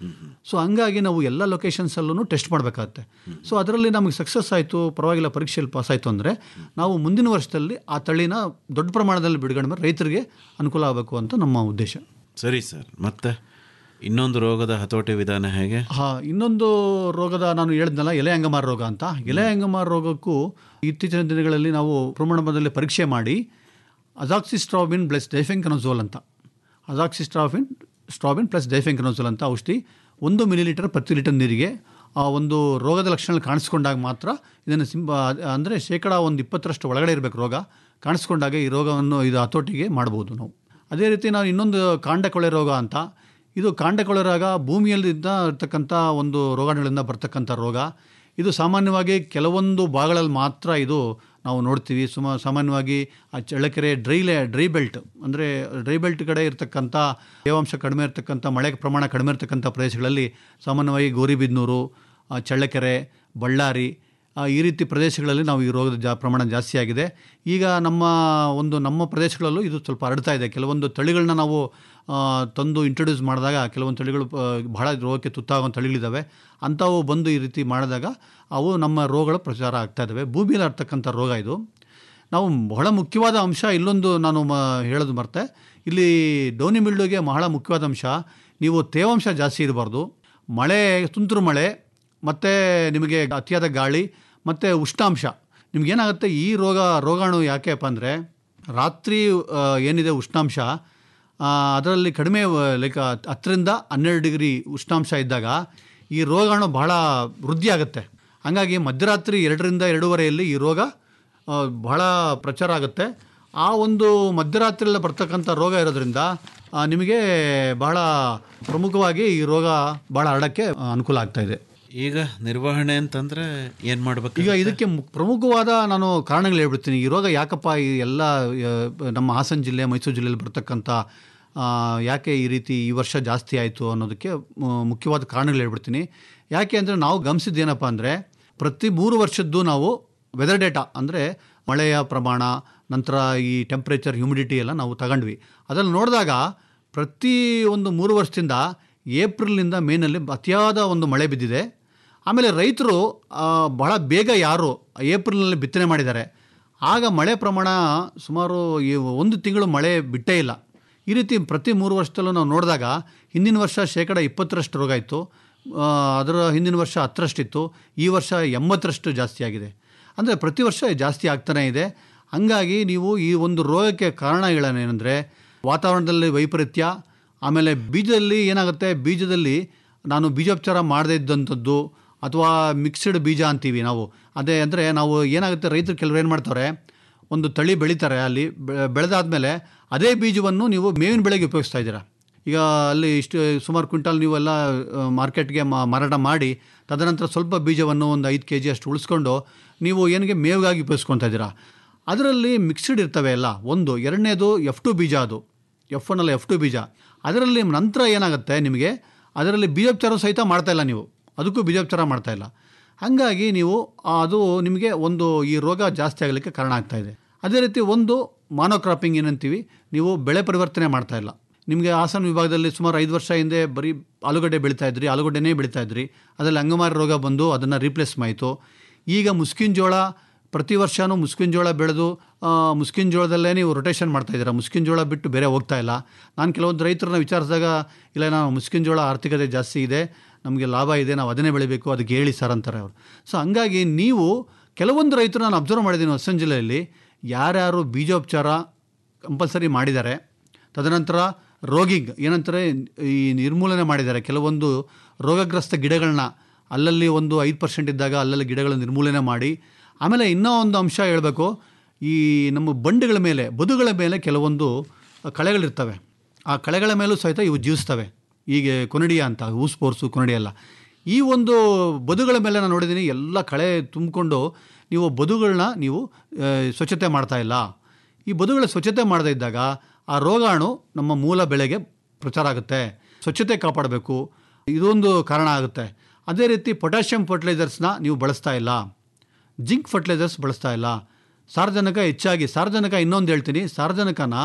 ಸೊ ಹಂಗಾಗಿ ನಾವು ಎಲ್ಲ ಲೊಕೇಶನ್ಸಲ್ಲೂ ಟೆಸ್ಟ್ ಮಾಡಬೇಕಾಗತ್ತೆ ಸೊ ಅದರಲ್ಲಿ ನಮಗೆ ಸಕ್ಸಸ್ ಆಯಿತು ಪರವಾಗಿಲ್ಲ ಪರೀಕ್ಷೆಯಲ್ಲಿ ಪಾಸ್ ಆಯಿತು ಅಂದರೆ ನಾವು ಮುಂದಿನ ವರ್ಷದಲ್ಲಿ ಆ ತಳಿನ ದೊಡ್ಡ ಪ್ರಮಾಣದಲ್ಲಿ ಬಿಡುಗಡೆ ಮಾಡಿ ರೈತರಿಗೆ ಅನುಕೂಲ ಆಗಬೇಕು ಅಂತ ನಮ್ಮ ಉದ್ದೇಶ ಸರಿ ಸರ್ ಮತ್ತೆ ಇನ್ನೊಂದು ರೋಗದ ಹತೋಟಿ ವಿಧಾನ ಹೇಗೆ ಹಾಂ ಇನ್ನೊಂದು ರೋಗದ ನಾನು ಹೇಳಿದ್ನಲ್ಲ ಎಲೆ ಅಂಗಮಾರ ರೋಗ ಅಂತ ಎಲೆ ಅಂಗಮಾರ ರೋಗಕ್ಕೂ ಇತ್ತೀಚಿನ ದಿನಗಳಲ್ಲಿ ನಾವು ಪ್ರಮಾಣದಲ್ಲಿ ಪರೀಕ್ಷೆ ಮಾಡಿ ಅಜಾಕ್ಸಿಸ್ಟ್ರಾಬಿನ್ ಪ್ಲಸ್ ಡೈಫೆಂಕನೋಝೋಲ್ ಅಂತ ಅಜಾಕ್ಸಿಸ್ಟ್ರಾಬಿನ್ ಸ್ಟ್ರಾಬಿನ್ ಪ್ಲಸ್ ಡೈಫೆಂಕನೋಝೋಲ್ ಅಂತ ಔಷಧಿ ಒಂದು ಮಿಲಿಲೀಟರ್ ಪ್ರತಿ ಲೀಟರ್ ನೀರಿಗೆ ಆ ಒಂದು ರೋಗದ ಲಕ್ಷಣಗಳು ಕಾಣಿಸ್ಕೊಂಡಾಗ ಮಾತ್ರ ಇದನ್ನು ಸಿಂಬ ಅಂದರೆ ಶೇಕಡ ಒಂದು ಇಪ್ಪತ್ತರಷ್ಟು ಒಳಗಡೆ ಇರಬೇಕು ರೋಗ ಕಾಣಿಸ್ಕೊಂಡಾಗ ಈ ರೋಗವನ್ನು ಇದು ಹತೋಟಿಗೆ ಮಾಡ್ಬೋದು ನಾವು ಅದೇ ರೀತಿ ನಾವು ಇನ್ನೊಂದು ಕಾಂಡ ಕೊಳೆ ರೋಗ ಅಂತ ಇದು ಕಾಂಡ ಕೊಳೆ ರೋಗ ಭೂಮಿಯಲ್ಲಿದ್ದ ಇರ್ತಕ್ಕಂಥ ಒಂದು ರೋಗಾಣುಗಳಿಂದ ಬರ್ತಕ್ಕಂಥ ರೋಗ ಇದು ಸಾಮಾನ್ಯವಾಗಿ ಕೆಲವೊಂದು ಭಾಗಗಳಲ್ಲಿ ಮಾತ್ರ ಇದು ನಾವು ನೋಡ್ತೀವಿ ಸುಮ ಸಾಮಾನ್ಯವಾಗಿ ಆ ಚಳ್ಳಕೆರೆ ಡ್ರೈ ಲೇ ಡ್ರೈ ಬೆಲ್ಟ್ ಅಂದರೆ ಡ್ರೈ ಬೆಲ್ಟ್ ಕಡೆ ಇರ್ತಕ್ಕಂಥ ತೇವಾಂಶ ಕಡಿಮೆ ಇರ್ತಕ್ಕಂಥ ಮಳೆ ಪ್ರಮಾಣ ಕಡಿಮೆ ಇರ್ತಕ್ಕಂಥ ಪ್ರದೇಶಗಳಲ್ಲಿ ಸಾಮಾನ್ಯವಾಗಿ ಗೌರಿಬಿದನೂರು ಆ, ಚಳ್ಳಕೆರೆ ಬಳ್ಳಾರಿ ಆ, ಈ ರೀತಿ ಪ್ರದೇಶಗಳಲ್ಲಿ ನಾವು ಈ ರೋಗದ ಜಾ ಪ್ರಮಾಣ ಜಾಸ್ತಿ ಆಗಿದೆ ಈಗ ನಮ್ಮ ಒಂದು ನಮ್ಮ ಪ್ರದೇಶಗಳಲ್ಲೂ ಇದು ಸ್ವಲ್ಪ ಹರಡ್ತಾ ಇದೆ ಕೆಲವೊಂದು ತಳಿಗಳನ್ನ ನಾವು ಆ, ತಂದು ಇಂಟ್ರೊಡ್ಯೂಸ್ ಮಾಡಿದಾಗ ಕೆಲವೊಂದು ತಳಿಗಳು ಆ, ಬಹಳ ರೋಗಕ್ಕೆ ತುತ್ತಾಗುವಂಥ ತಳಿಗಳಿದ್ದಾವೆ ಅಂಥವು ಬಂದು ಈ ರೀತಿ ಮಾಡಿದಾಗ ಅವು ನಮ್ಮ ರೋಗಗಳು ಪ್ರಚಾರ ಆಗ್ತಾ ಇದ್ದಾವೆ ಭೂಮಿಯಲ್ಲಿ ಹರ್ತಕ್ಕಂಥ ರೋಗ ಇದು ನಾವು ಬಹಳ ಮುಖ್ಯವಾದ ಅಂಶ ಇಲ್ಲೊಂದು ನಾನು ಮ ಹೇಳೋದು ಮರ್ತೆ ಇಲ್ಲಿ ಡೋನಿ ಮಿಲ್ಡುಗೆ ಬಹಳ ಮುಖ್ಯವಾದ ಅಂಶ ನೀವು ತೇವಾಂಶ ಜಾಸ್ತಿ ಇರಬಾರ್ದು ಮಳೆ ತುಂತುರು ಮಳೆ ಮತ್ತು ನಿಮಗೆ ಅತಿಯಾದ ಗಾಳಿ ಮತ್ತು ಉಷ್ಣಾಂಶ ನಿಮಗೇನಾಗುತ್ತೆ ಈ ರೋಗ ರೋಗಾಣು ಯಾಕೆಪ್ಪ ಅಂದರೆ ರಾತ್ರಿ ಆ, ಏನಿದೆ ಉಷ್ಣಾಂಶ ಆ, ಅದರಲ್ಲಿ ಕಡಿಮೆ ಲೈಕ್ ಹತ್ತರಿಂದ ಹನ್ನೆರಡು ಡಿಗ್ರಿ ಉಷ್ಣಾಂಶ ಇದ್ದಾಗ ಈ ರೋಗಾಣು ಬಹಳ ವೃದ್ಧಿ ಆಗುತ್ತೆ ಹಂಗಾಗಿ ಮಧ್ಯರಾತ್ರಿ ಎರಡರಿಂದ ಎರಡೂವರೆಯಲ್ಲಿ ಈ ರೋಗ ಆ, ಬಹಳ ಪ್ರಚಾರ ಆಗುತ್ತೆ ಆ ಒಂದು ಮಧ್ಯರಾತ್ರಿಯಲ್ಲಿ ಬರ್ತಕ್ಕಂಥ ರೋಗ ಇರೋದ್ರಿಂದ ಆ, ನಿಮಗೆ ಬಹಳ ಪ್ರಮುಖವಾಗಿ ಈ ರೋಗ ಬಹಳ ಹರಡಕ್ಕೆ ಆ, ಅನುಕೂಲ ಆಗ್ತಾ ಇದೆ ಈಗ ನಿರ್ವಹಣೆ ಅಂತಂದ್ರೆ ಏನ್ ಮಾಡ್ಬೇಕು ಈಗ ಇದಕ್ಕೆ ಮು- ಪ್ರಮುಖವಾದ ನಾನು ಕಾರಣಗಳು ಹೇಳ್ಬಿಡ್ತೀನಿ ಈ ರೋಗ ಯಾಕಪ್ಪ ಈ ಎಲ್ಲ ಆ, ನಮ್ಮ ಹಾಸನ ಜಿಲ್ಲೆ ಮೈಸೂರು ಜಿಲ್ಲೆಯಲ್ಲಿ ಬರ್ತಕ್ಕಂಥ ಆ, ಯಾಕೆ ಈ ರೀತಿ ಈ ವರ್ಷ ಜಾಸ್ತಿ ಆಯಿತು ಅನ್ನೋದಕ್ಕೆ ಮು- ಮುಖ್ಯವಾದ ಕಾರಣಗಳು ಹೇಳ್ಬಿಡ್ತೀನಿ ಯಾಕೆ ಅಂದರೆ ನಾವು ಗಮನಿಸಿದ್ದೇನಪ್ಪ ಅಂದರೆ ಪ್ರತಿ ಮೂರು ವರ್ಷದ್ದು ನಾವು ವೆದರ್ ಡೇಟಾ ಅಂದರೆ ಮಳೆಯ ಪ್ರಮಾಣ ನಂತರ ಈ ಟೆಂಪ್ರೇಚರ್ ಹ್ಯುಮಿಡಿಟಿ ಎಲ್ಲ ನಾವು ತಗೊಂಡ್ವಿ ಅದರಲ್ಲಿ ನೋಡಿದಾಗ ಪ್ರತಿ ಒಂದು ಮೂರು ವರ್ಷದಿಂದ ಏಪ್ರಿಲ್ನಿಂದ ಮೇನಲ್ಲಿ ಅತಿಯಾದ ಒಂದು ಮಳೆ ಬಿದ್ದಿದೆ ಆಮೇಲೆ ರೈತರು ಆ, ಬಹಳ ಬೇಗ ಯಾರು ಏಪ್ರಿಲ್ನಲ್ಲಿ ಬಿತ್ತನೆ ಮಾಡಿದ್ದಾರೆ ಆಗ ಮಳೆ ಪ್ರಮಾಣ ಸುಮಾರು ಈ ಒಂದು ತಿಂಗಳು ಮಳೆ ಬಿಟ್ಟೇ ಇಲ್ಲ ಈ ರೀತಿ ಪ್ರತಿ ಮೂರು ವರ್ಷದಲ್ಲೂ ನಾವು ನೋಡಿದಾಗ ಹಿಂದಿನ ವರ್ಷ ಶೇಕಡ ಇಪ್ಪತ್ತರಷ್ಟು ರೋಗ ಇತ್ತು ಆ, ಅದರ ಹಿಂದಿನ ವರ್ಷ ಹತ್ತರಷ್ಟಿತ್ತು ಈ ವರ್ಷ ಎಂಬತ್ತರಷ್ಟು ಜಾಸ್ತಿ ಆಗಿದೆ ಅಂದರೆ ಪ್ರತಿ ವರ್ಷ ಜಾಸ್ತಿ ಆಗ್ತಾನೇ ಇದೆ ಹಂಗಾಗಿ ನೀವು ಈ ಒಂದು ರೋಗಕ್ಕೆ ಕಾರಣ ಹೇಳೋಣೇನೆಂದರೆ ವಾತಾವರಣದಲ್ಲಿ ವೈಪರೀತ್ಯ ಆಮೇಲೆ ಬೀಜದಲ್ಲಿ ಏನಾಗುತ್ತೆ ಬೀಜದಲ್ಲಿ ನಾನು ಬೀಜೋಪಚಾರ ಮಾಡದೇ ಇದ್ದಂಥದ್ದು ಅಥವಾ ಮಿಕ್ಸ್ಡ್ ಬೀಜ ಅಂತೀವಿ ನಾವು ಅದೇ ಅಂದರೆ ನಾವು ಏನಾಗುತ್ತೆ ರೈತರು ಕೆಲವರು ಏನು ಮಾಡ್ತಾರೆ ಒಂದು ತಳಿ ಬೆಳೀತಾರೆ ಅಲ್ಲಿ ಬೆ- ಬೆಳೆದಾದ್ಮೇಲೆ ಅದೇ ಬೀಜವನ್ನು ನೀವು ಮೇವಿನ ಬೆಳೆಗೆ ಉಪಯೋಗಿಸ್ತಾ ಇದ್ದೀರಾ ಈಗ ಅಲ್ಲಿ ಇಷ್ಟು ಸುಮಾರು ಕ್ವಿಂಟಾಲ್ ನೀವೆಲ್ಲ ಆ, ಮಾರ್ಕೆಟ್ಗೆ ಮಾ- ಮಾರಾಟ ಮಾಡಿ ತದನಂತರ ಸ್ವಲ್ಪ ಬೀಜವನ್ನು ಒಂದು ಐದು ಕೆ ಜಿ ಅಷ್ಟು ಉಳಿಸ್ಕೊಂಡು ನೀವು ಏನಿಗೆ ಮೇವಿಗಾಗಿ ಉಪಯೋಗಿಸ್ಕೊತಾ ಇದ್ದೀರಾ ಅದರಲ್ಲಿ ಮಿಕ್ಸ್ಡ್ ಇರ್ತವೆ ಎಲ್ಲ ಒಂದು ಎರಡನೇದು ಎಫ್ ಟು ಬೀಜ ಅದು ಎಫ್ ಒನ್ ಅಲ್ಲ ಎಫ್ ಟು ಬೀಜ ಅದರಲ್ಲಿ ನಂತರ ಏನಾಗುತ್ತೆ ನಿಮಗೆ ಅದರಲ್ಲಿ ಬೀಜೋಪಚಾರ ಸಹಿತ ಮಾಡ್ತಾ ಇಲ್ಲ ನೀವು ಅದಕ್ಕೂ ಬೀಜೋಪಚಾರ ಮಾಡ್ತಾ ಇಲ್ಲ ಹಾಗಾಗಿ ನೀವು ಆ, ಅದು ನಿಮಗೆ ಒಂದು ಈ ರೋಗ ಜಾಸ್ತಿ ಆಗಲಿಕ್ಕೆ ಕಾರಣ ಆಗ್ತಾ ಇದೆ ಅದೇ ರೀತಿ ಒಂದು ಮಾನೋಕ್ರಾಪಿಂಗ್ ಏನಂತೀವಿ ನೀವು ಬೆಳೆ ಪರಿವರ್ತನೆ ಮಾಡ್ತಾ ಇಲ್ಲ ನಿಮಗೆ ಹಾಸನ ವಿಭಾಗದಲ್ಲಿ ಸುಮಾರು ಐದು ವರ್ಷ ಹಿಂದೆ ಬರೀ ಆಲೂಗಡ್ಡೆ ಬೆಳೀತಾ ಇದ್ರಿ ಆಲೂಗಡ್ಡೆನೇ ಬೆಳೀತಾ ಇದ್ರಿ ಅದರಲ್ಲಿ ಅಂಗಮಾರಿ ರೋಗ ಬಂದು ಅದನ್ನು ರೀಪ್ಲೇಸ್ ಆಯಿತು ಈಗ ಮುಸ್ಕಿನ ಜೋಳ ಪ್ರತಿ ವರ್ಷವೂ ಮುಸ್ಕಿನ ಜೋಳ ಬೆಳೆದು ಆ, ಮುಸ್ಕಿನ ಜೋಳದಲ್ಲೇ ನೀವು ರೊಟೇಷನ್ ಮಾಡ್ತಾ ಇದ್ದೀರಾ ಮುಸ್ಕಿನ ಜೋಳ ಬಿಟ್ಟು ಬೇರೆ ಹೋಗ್ತಾ ಇಲ್ಲ ನಾನು ಕೆಲವೊಂದು ರೈತರನ್ನ ವಿಚಾರಿಸಿದಾಗ ಇಲ್ಲ ನಾವು ಮುಸ್ಕಿನ ಜೋಳ ಆರ್ಥಿಕತೆ ಜಾಸ್ತಿ ಇದೆ ನಮಗೆ ಲಾಭ ಇದೆ ನಾವು ಅದನ್ನೇ ಬೆಳಿಬೇಕು ಅದಕ್ಕೆ ಹೇಳಿ ಸರ್ ಅಂತಾರೆ ಅವರು ಸೊ ಹಂಗಾಗಿ ನೀವು ಕೆಲವೊಂದು ರೈತರು ನಾನು ಅಬ್ಸರ್ವ್ ಮಾಡಿದ್ದೀನಿ ಹೊಸನ ಜಿಲ್ಲೆಯಲ್ಲಿ ಯಾರ್ಯಾರು ಬೀಜೋಪಚಾರ ಕಂಪಲ್ಸರಿ ಮಾಡಿದ್ದಾರೆ ತದನಂತರ ರೋಗಿಗ್ ಏನಂತಾರೆ ಈ ನಿರ್ಮೂಲನೆ ಮಾಡಿದ್ದಾರೆ ಕೆಲವೊಂದು ರೋಗಗ್ರಸ್ತ ಗಿಡಗಳನ್ನ ಅಲ್ಲಲ್ಲಿ ಒಂದು ಐದು ಪರ್ಸೆಂಟ್ ಇದ್ದಾಗ ಅಲ್ಲಲ್ಲಿ ಗಿಡಗಳನ್ನು ನಿರ್ಮೂಲನೆ ಮಾಡಿ ಆಮೇಲೆ ಇನ್ನೂ ಒಂದು ಅಂಶ ಹೇಳಬೇಕು ಈ ನಮ್ಮ ಬಂಡೆಗಳ ಮೇಲೆ ಬದುಗಳ ಮೇಲೆ ಕೆಲವೊಂದು ಕಳೆಗಳಿರ್ತವೆ ಆ ಕಳೆಗಳ ಮೇಲೂ ಸಹಿತ ಇವು ಜೀವಿಸ್ತವೆ ಹೀಗೆ ಕೊನಡಿಯ ಅಂತ ಊಸ್ಪೋರ್ಸು ಕೊನಡಿ ಎಲ್ಲ ಈ ಒಂದು ಬದುಗಳ ಮೇಲೆ ನಾನು ನೋಡಿದ್ದೀನಿ ಎಲ್ಲ ಕಳೆ ತುಂಬಿಕೊಂಡು ನೀವು ಬದುಗಳನ್ನ ನೀವು ಆ, ಸ್ವಚ್ಛತೆ ಮಾಡ್ತಾ ಇಲ್ಲ ಈ ಬದುಗಳ ಸ್ವಚ್ಛತೆ ಮಾಡದೇ ಇದ್ದಾಗ ಆ ರೋಗಾಣು ನಮ್ಮ ಮೂಲ ಬೆಳೆಗೆ ಪ್ರಚಾರ ಆಗುತ್ತೆ ಸ್ವಚ್ಛತೆ ಕಾಪಾಡಬೇಕು ಇದೊಂದು ಕಾರಣ ಆಗುತ್ತೆ ಅದೇ ರೀತಿ ಪೊಟ್ಯಾಷಿಯಂ ಫರ್ಟಿಲೈಸರ್ಸ್ನ ನೀವು ಬಳಸ್ತಾ ಇಲ್ಲ ಜಿಂಕ್ ಫರ್ಟಿಲೈಸರ್ಸ್ ಬಳಸ್ತಾ ಇಲ್ಲ ಸಾರ್ವಜನಿಕ ಹೆಚ್ಚಾಗಿ ಸಾರ್ವಜನಿಕ ಇನ್ನೊಂದು ಹೇಳ್ತೀನಿ ಸಾರ್ವಜನಿಕನ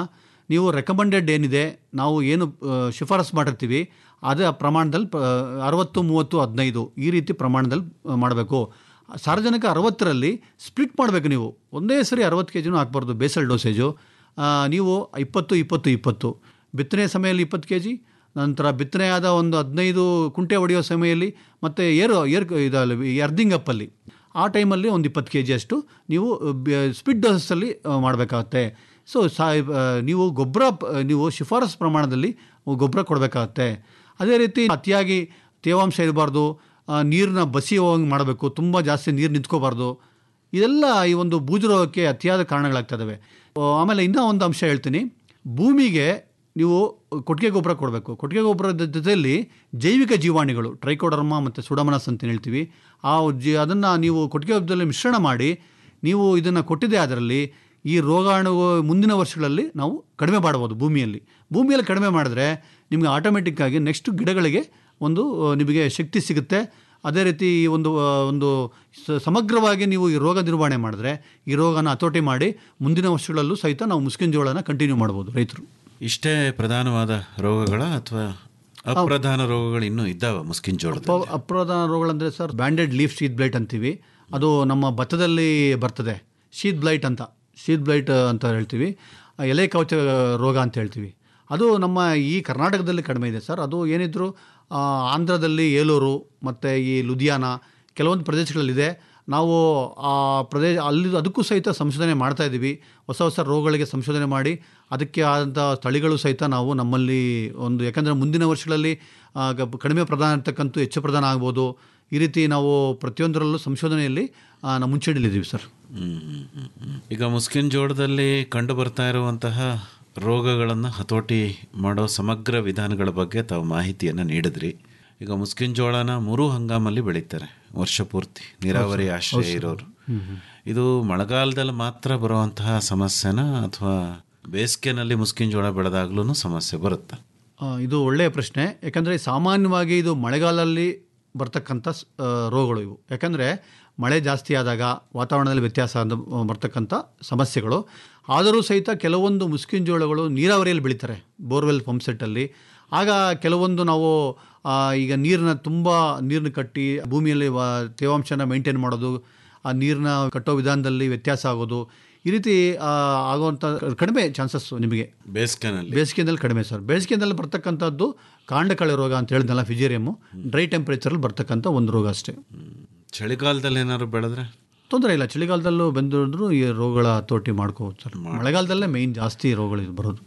ನೀವು ರೆಕಮೆಂಡೆಡ್ ಏನಿದೆ ನಾವು ಏನು ಆ, ಶಿಫಾರಸು ಮಾಡಿರ್ತೀವಿ ಅದೇ ಪ್ರಮಾಣದಲ್ಲಿ ಪ- ಅರವತ್ತು ಮೂವತ್ತು ಹದಿನೈದು ಈ ರೀತಿ ಪ್ರಮಾಣದಲ್ಲಿ ಮಾಡಬೇಕು ಸಾರ್ವಜನಿಕ ಅರವತ್ತರಲ್ಲಿ ಸ್ಪ್ಲಿಟ್ ಮಾಡಬೇಕು ನೀವು ಒಂದೇ ಸರಿ ಅರವತ್ತು ಕೆ ಜಿನೂ ಹಾಕ್ಬಾರ್ದು ಬೇಸಲ್ ಡೋಸೇಜು ಆ, ನೀವು ಇಪ್ಪತ್ತು ಇಪ್ಪತ್ತು ಇಪ್ಪತ್ತು ಬಿತ್ತನೆ ಸಮಯದಲ್ಲಿ ಇಪ್ಪತ್ತು ಕೆ ಜಿ ನಂತರ ಬಿತ್ತನೆ ಆದ ಒಂದು ಹದಿನೈದು ಕುಂಟೆ ಹೊಡೆಯೋ ಸಮಯದಲ್ಲಿ ಮತ್ತು ಏರು ಏರ್ ಇದಲ್ಲ ಎರ್ದಿಂಗ್ ಅಪ್ಪಲ್ಲಿ ಆ ಟೈಮಲ್ಲಿ ಒಂದು ಇಪ್ಪತ್ತು ಕೆ ಜಿಯಷ್ಟು ನೀವು ಸ್ಪಿಡ್ ಡೋಸಲ್ಲಿ ಮಾಡಬೇಕಾಗತ್ತೆ ಸೊ ಸಾ ಆ, ನೀವು ಗೊಬ್ಬರ ಪ- ನೀವು ಶಿಫಾರಸು ಪ್ರಮಾಣದಲ್ಲಿ ಗೊಬ್ಬರ ಕೊಡಬೇಕಾಗತ್ತೆ ಅದೇ ರೀತಿ ಅತಿಯಾಗಿ ತೇವಾಂಶ ಇರಬಾರ್ದು ನೀರನ್ನ ಬಸಿ ಹೋಗಂಗೆ ಮಾಡಬೇಕು ತುಂಬ ಜಾಸ್ತಿ ನೀರು ನಿಂತ್ಕೋಬಾರ್ದು ಇದೆಲ್ಲ ಈ ಒಂದು ಬೂಜು ರೋಗಕ್ಕೆ ಅತಿಯಾದ ಕಾರಣಗಳಾಗ್ತದವೆ ಆಮೇಲೆ ಇನ್ನೂ ಒಂದು ಅಂಶ ಹೇಳ್ತೀನಿ ಭೂಮಿಗೆ ನೀವು ಕೊಟ್ಟಿಗೆ ಗೊಬ್ಬರ ಕೊಡಬೇಕು ಕೊಟ್ಟಿಗೆ ಗೊಬ್ಬರದ ಜೊತೆಯಲ್ಲಿ ಜೈವಿಕ ಜೀವಾಣುಗಳು ಟ್ರೈಕೋಡರ್ಮಾ ಮತ್ತು ಸುಡಮನಸ್ ಅಂತ ಹೇಳ್ತೀವಿ ಆ ಜಿ ಅದನ್ನು ನೀವು ಕೊಟ್ಟಿಗೆ ಗೊಬ್ಬರದಲ್ಲಿ ಮಿಶ್ರಣ ಮಾಡಿ ನೀವು ಇದನ್ನು ಕೊಟ್ಟಿದೆ ಅದರಲ್ಲಿ ಈ ರೋಗಾಣು ಮುಂದಿನ ವರ್ಷಗಳಲ್ಲಿ ನಾವು ಕಡಿಮೆ ಮಾಡಬಹುದು ಭೂಮಿಯಲ್ಲಿ ಭೂಮಿಯಲ್ಲಿ ಕಡಿಮೆ ಮಾಡಿದ್ರೆ ನಿಮಗೆ ಆಟೋಮೆಟಿಕ್ಕಾಗಿ ನೆಕ್ಸ್ಟ್ ಗಿಡಗಳಿಗೆ ಒಂದು ಆ, ನಿಮಗೆ ಶಕ್ತಿ ಸಿಗುತ್ತೆ ಅದೇ ರೀತಿ ಈ ಒಂದು ಆ, ಒಂದು ಸ- ಸಮಗ್ರವಾಗಿ ನೀವು ಈ ರೋಗ ನಿರ್ವಹಣೆ ಮಾಡಿದ್ರೆ ಈ ರೋಗನ ಹತೋಟಿ ಮಾಡಿ ಮುಂದಿನ ವರ್ಷಗಳಲ್ಲೂ ಸಹಿತ ನಾವು ಮುಸ್ಕಿನ ಜೋಳನ ಕಂಟಿನ್ಯೂ ಮಾಡ್ಬೋದು ರೈತರು ಇಷ್ಟೇ ಪ್ರಧಾನವಾದ ರೋಗಗಳ ಅಥವಾ ಅಪ್ರಧಾನ ರೋಗಗಳು ಇನ್ನೂ ಇದ್ದಾವ ಮುಸ್ಕಿನ್ ಜೋಳದ ಅಪ ಅಪ್ರಧಾನ ರೋಗಗಳಂದರೆ sir banded leaf sheath blight ಅಂತೀವಿ ಅದು ನಮ್ಮ ಭತ್ತದಲ್ಲಿ ಬರ್ತದೆ ಶೀತ್ ಬ್ಲೈಟ್ ಅಂತ ಶೀತ್ ಬ್ಲೈಟ್ ಅಂತ ಹೇಳ್ತೀವಿ ಆ ಎಲೆ ಕವಚ ರೋಗ ಅಂತ ಹೇಳ್ತೀವಿ ಅದು ನಮ್ಮ ಈ ಕರ್ನಾಟಕದಲ್ಲಿ ಕಡಿಮೆ ಇದೆ ಸರ್ ಅದು ಏನಿದ್ರು ಆ, ಆಂಧ್ರದಲ್ಲಿ ಏಲೂರು ಮತ್ತು ಈ ಲುಧಿಯಾನ ಕೆಲವೊಂದು ಪ್ರದೇಶಗಳಲ್ಲಿದೆ ನಾವು ಆ ಪ್ರದೇಶ ಅಲ್ಲಿ ಅದಕ್ಕೂ ಸಹಿತ ಸಂಶೋಧನೆ ಮಾಡ್ತಾ ಇದ್ದೀವಿ ಹೊಸ ಹೊಸ ರೋಗಗಳಿಗೆ ಸಂಶೋಧನೆ ಮಾಡಿ ಅದಕ್ಕೆ ಆದಂಥ ತಳಿಗಳು ಸಹಿತ ನಾವು ನಮ್ಮಲ್ಲಿ ಒಂದು ಯಾಕಂದರೆ ಮುಂದಿನ ವರ್ಷಗಳಲ್ಲಿ ಆ, ಗ- ಕಡಿಮೆ ಪ್ರಧಾನ ಇರ್ತಕ್ಕಂಥ ಹೆಚ್ಚು ಪ್ರಧಾನ ಆಗ್ಬೋದು ಈ ರೀತಿ ನಾವು ಪ್ರತಿಯೊಂದರಲ್ಲೂ ಸಂಶೋಧನೆಯಲ್ಲಿ ಆ, ನಾವು ಮುಂಚೂಣಿಲಿದ್ದೀವಿ ಸರ್ ಹ್ಮ್, ಹ್ಮ್, ಹ್ಮ್, ಹ್ಮ್. ಈಗ ಮುಸ್ಕಿನ್ ಜೋಳದಲ್ಲಿ ಕಂಡು ಬರ್ತಾ ಇರುವಂತಹ ರೋಗಗಳನ್ನು ಹತೋಟಿ ಮಾಡೋ ಸಮಗ್ರ ವಿಧಾನಗಳ ಬಗ್ಗೆ ತಾವು ಮಾಹಿತಿಯನ್ನು ನೀಡಿದ್ರಿ ಈಗ ಮುಸ್ಕಿನ್ ಜೋಳನ ಮೂರು ಹಂಗಾಮಲ್ಲಿ ಬೆಳೀತಾರೆ ವರ್ಷ ಪೂರ್ತಿ ನೀರಾವರಿ ಆಶ್ರಯ ಇರೋರು ಇದು ಮಳೆಗಾಲದಲ್ಲಿ ಮಾತ್ರ ಬರುವಂತಹ ಸಮಸ್ಯೆನ ಅಥವಾ ಬೇಸಿಗೆನಲ್ಲಿ ಮುಸ್ಕಿನ್ ಜೋಳ ಬೆಳೆದಾಗ್ಲೂ ಸಮಸ್ಯೆ ಬರುತ್ತಾ ಆ, ಇದು ಒಳ್ಳೆಯ ಪ್ರಶ್ನೆ ಯಾಕಂದರೆ ಸಾಮಾನ್ಯವಾಗಿ ಇದು ಮಳೆಗಾಲದಲ್ಲಿ ಬರ್ತಕ್ಕಂಥ ಸ್- ಆ, ರೋಗಗಳು ಇವು ಯಾಕಂದರೆ ಮಳೆ ಜಾಸ್ತಿ ಆದಾಗ ವಾತಾವರಣದಲ್ಲಿ ವ್ಯತ್ಯಾಸ ಆದ ಬರ್ತಕ್ಕಂಥ ಸಮಸ್ಯೆಗಳು ಆದರೂ ಸಹಿತ ಕೆಲವೊಂದು ಮುಸ್ಕಿನ್ ಜೋಳಗಳು ನೀರಾವರಿಯಲ್ಲಿ ಬೆಳೀತಾರೆ ಬೋರ್ವೆಲ್ ಪಂಪ್ ಸೆಟ್ಟಲ್ಲಿ ಆಗ ಕೆಲವೊಂದು ನಾವು ಆ, ಈಗ ನೀರನ್ನ ತುಂಬ ನೀರನ್ನ ಕಟ್ಟಿ ಭೂಮಿಯಲ್ಲಿ ವ- ತೇವಾಂಶನ ಮೇಂಟೈನ್ ಮಾಡೋದು ಆ ನೀರನ್ನ ಕಟ್ಟೋ ವಿಧಾನದಲ್ಲಿ ವ್ಯತ್ಯಾಸ ಆಗೋದು ಈ ರೀತಿ ಆ, ಆಗುವಂಥ ಕಡಿಮೆ ಚಾನ್ಸಸ್ಸು ನಿಮಗೆ ಬೇಸಿಗೆನಲ್ಲಿ ಬೇಸಿಗೆಯಲ್ಲಿ ಕಡಿಮೆ ಸರ್ ಬೇಸಿಗೆಯಲ್ಲಿ ಬರ್ತಕ್ಕಂಥದ್ದು ಕಾಂಡಕಳೆ ರೋಗ ಅಂತ ಹೇಳಿದ್ನಲ್ಲ ಫಿಜೇರಿಯಮ್ಮು ಡ್ರೈ ಟೆಂಪ್ರೇಚರಲ್ಲಿ ಬರ್ತಕ್ಕಂಥ ಒಂದು ರೋಗ ಅಷ್ಟೇ ಚಳಿಗಾಲದಲ್ಲಿ ಏನಾದ್ರು ಬೆಳೆದ್ರೆ ತೊಂದರೆ ಇಲ್ಲ ಚಳಿಗಾಲದಲ್ಲೂ ಬಂದಿದ್ರು ಈ ರೋಗಗಳ ಹತೋಟಿ ಮಾಡ್ಕೋಬೋದು ಸರ್ ಮಳೆಗಾಲದಲ್ಲೇ ಮೇಯ್ನ್ ಜಾಸ್ತಿ ರೋಗಗಳು ಇದು ಬರೋದು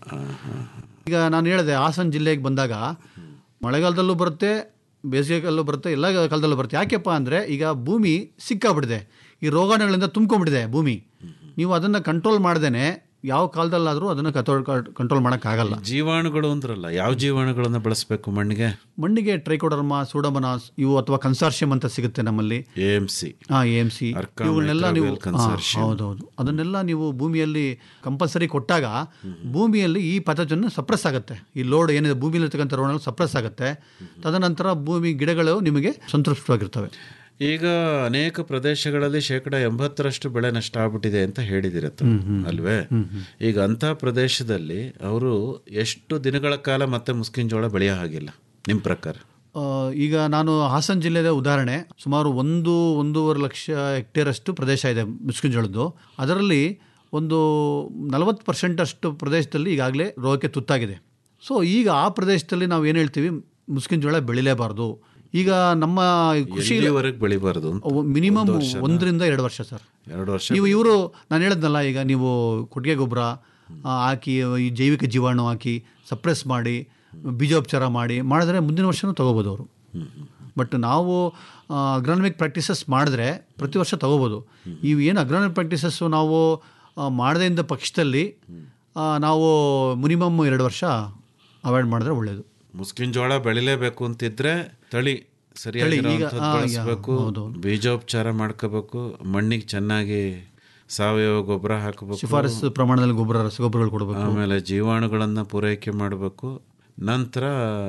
ಈಗ ನಾನು ಹೇಳಿದೆ ಹಾಸನ ಜಿಲ್ಲೆಗೆ ಬಂದಾಗ ಮಳೆಗಾಲದಲ್ಲೂ ಬರುತ್ತೆ ಬೇಸಿಗೆಗಾಲಲ್ಲೂ ಬರುತ್ತೆ ಎಲ್ಲ ಕಾಲದಲ್ಲೂ ಬರುತ್ತೆ ಯಾಕೆಪ್ಪ ಅಂದರೆ ಈಗ ಭೂಮಿ ಸಿಕ್ಕಾಬಿಟ್ಟಿದೆ ಈ ರೋಗಾಣುಗಳಿಂದ ತುಂಬ್ಕೊಂಡ್ಬಿಟ್ಟಿದೆ ಭೂಮಿ ನೀವು ಅದನ್ನು ಕಂಟ್ರೋಲ್ ಮಾಡ್ದೇನೆ ಯಾವ ಕಾಲದಲ್ಲಾದರೂ ಅದನ್ನು ಕತೋ ಕಂಟ್ರೋಲ್ ಮಾಡೋಕ್ಕಾಗಲ್ಲ ಜೀವಾಣುಗಳು ಅಂದ್ರಲ್ಲ ಯಾವ ಜೀವಾಣುಗಳನ್ನು ಬಳಸಬೇಕು ಮಣ್ಣಿಗೆ ಮಣ್ಣಿಗೆ ಟ್ರೈಕೋಡರ್ಮಾ ಸೂಡಮನಾಸ್ ಇವು ಅಥವಾ ಕನ್ಸಾರ್ಷಿಯಂ ಅಂತ ಸಿಗುತ್ತೆ ನಮ್ಮಲ್ಲಿ ಎ ಎಮ್ ಸಿ ಹಾಂ ಎ ಎಮ್ ಸಿ Arca ಇವುಗಳನ್ನೆಲ್ಲ ನೀವು Microbial Consortium. ಹಾ, ಹೌದೌದು ಅದನ್ನೆಲ್ಲ ನೀವು ಭೂಮಿಯಲ್ಲಿ ಕಂಪಲ್ಸರಿ ಕೊಟ್ಟಾಗ ಭೂಮಿಯಲ್ಲಿ ಈ ಪಥಜನ್ನು ಸಪ್ರೆಸ್ ಆಗುತ್ತೆ ಈ ಲೋಡ್ ಏನಿದೆ ಭೂಮಿಯಲ್ಲಿ ಇರ್ತಕ್ಕಂಥ ರೋಣ ಸಪ್ರೆಸ್ ಆಗುತ್ತೆ ತದನಂತರ ಭೂಮಿ ಗಿಡಗಳು ನಿಮಗೆ ಸಂತೃಪ್ತವಾಗಿರ್ತವೆ ಈಗ ಅನೇಕ ಪ್ರದೇಶಗಳಲ್ಲಿ ಶೇಕಡ ಎಂಬತ್ತರಷ್ಟು ಬೆಳೆ ನಷ್ಟ ಆಗ್ಬಿಟ್ಟಿದೆ ಅಂತ ಹೇಳಿದಿರತ್ತ ಅಲ್ವೇ ಈಗ ಅಂಥ ಪ್ರದೇಶದಲ್ಲಿ ಅವರು ಎಷ್ಟು ದಿನಗಳ ಕಾಲ ಮತ್ತೆ ಮುಸ್ಕಿನ್ ಜೋಳ ಬೆಳೆಯೋ ಹಾಗಿಲ್ಲ ನಿಮ್ಮ ಪ್ರಕಾರ ಆ, ಈಗ ನಾನು ಹಾಸನ ಜಿಲ್ಲೆಯ ಉದಾಹರಣೆ ಸುಮಾರು ಒಂದು ಒಂದೂವರೆ ಲಕ್ಷ ಹೆಕ್ಟೇರ್ ಅಷ್ಟು ಪ್ರದೇಶ ಇದೆ ಮುಸ್ಕಿಂಜೋಳದ್ದು ಅದರಲ್ಲಿ ಒಂದು ನಲವತ್ತು ಪರ್ಸೆಂಟ್ ಅಷ್ಟು ಪ್ರದೇಶದಲ್ಲಿ ಈಗಾಗಲೇ ರೋಗಕ್ಕೆ ತುತ್ತಾಗಿದೆ ಸೊ ಈಗ ಆ ಪ್ರದೇಶದಲ್ಲಿ ನಾವು ಏನು ಹೇಳ್ತೀವಿ ಮುಸ್ಕಿನ ಜೋಳ ಬೆಳಿಲೇಬಾರ್ದು ಈಗ ನಮ್ಮ ಕೃಷಿ ಎಲ್ಲಿವರೆಗೆ ಬೆಳಿಬಾರ್ದು ಅಂತ? ಮಿನಿಮಮ್ ಒಂದರಿಂದ ಎರಡು ವರ್ಷ ಸರ್ ಎರಡು ವರ್ಷ ನೀವು ಇವರು ನಾನು ಹೇಳಿದ್ನಲ್ಲ ಈಗ ನೀವು ಕೊಟ್ಟಿಗೆ ಗೊಬ್ಬರ ಆ, ಹಾಕಿ ಈ ಜೈವಿಕ ಜೀವಾಣು ಹಾಕಿ ಸಪ್ರೆಸ್ ಮಾಡಿ ಬೀಜೋಪಚಾರ ಮಾಡಿ ಮಾಡಿದ್ರೆ ಮುಂದಿನ ವರ್ಷನೂ ತೊಗೋಬೋದು ಅವರು ಬಟ್ ನಾವು ಅಗ್ರಾನಮಿಕ್ ಪ್ರಾಕ್ಟೀಸಸ್ ಮಾಡಿದ್ರೆ ಪ್ರತಿ ವರ್ಷ ತೊಗೋಬೋದು ಇವು ಏನು ಅಗ್ರಾನಮಿಕ್ ಪ್ರಾಕ್ಟೀಸಸ್ಸು ನಾವು ಆ, ಮಾಡದೇ ಇದ್ದ ಪಕ್ಷದಲ್ಲಿ ಆ, ನಾವು ಮಿನಿಮಮ್ ಎರಡು ವರ್ಷ ಅವಾಯ್ಡ್ ಮಾಡಿದ್ರೆ ಒಳ್ಳೆಯದು ಮುಸ್ಕಿನ್ ಜೋಳ ಬೆಳಿಲೇಬೇಕು ಅಂತಿದ್ರೆ ತಳಿ ಸರಿಯಾಗಿ ಈಗ, ಆ, ಬಳಸಬೇಕು ಬೀಜೋಪಚಾರ ಮಾಡ್ಕೋಬೇಕು ಮಣ್ಣಿಗೆ ಚೆನ್ನಾಗಿ ಸಾವಯವ ಗೊಬ್ಬರ ಹಾಕಬೇಕು ಶಿಫಾರಸು ಪ್ರಮಾಣದಲ್ಲಿ ಗೊಬ್ಬರ ರಸಗೊಬ್ಬರಗಳು ಕೊಡಬೇಕು ಆಮೇಲೆ ಜೀವಾಣುಗಳನ್ನು ಪೂರೈಕೆ ಮಾಡಬೇಕು ನಂತರ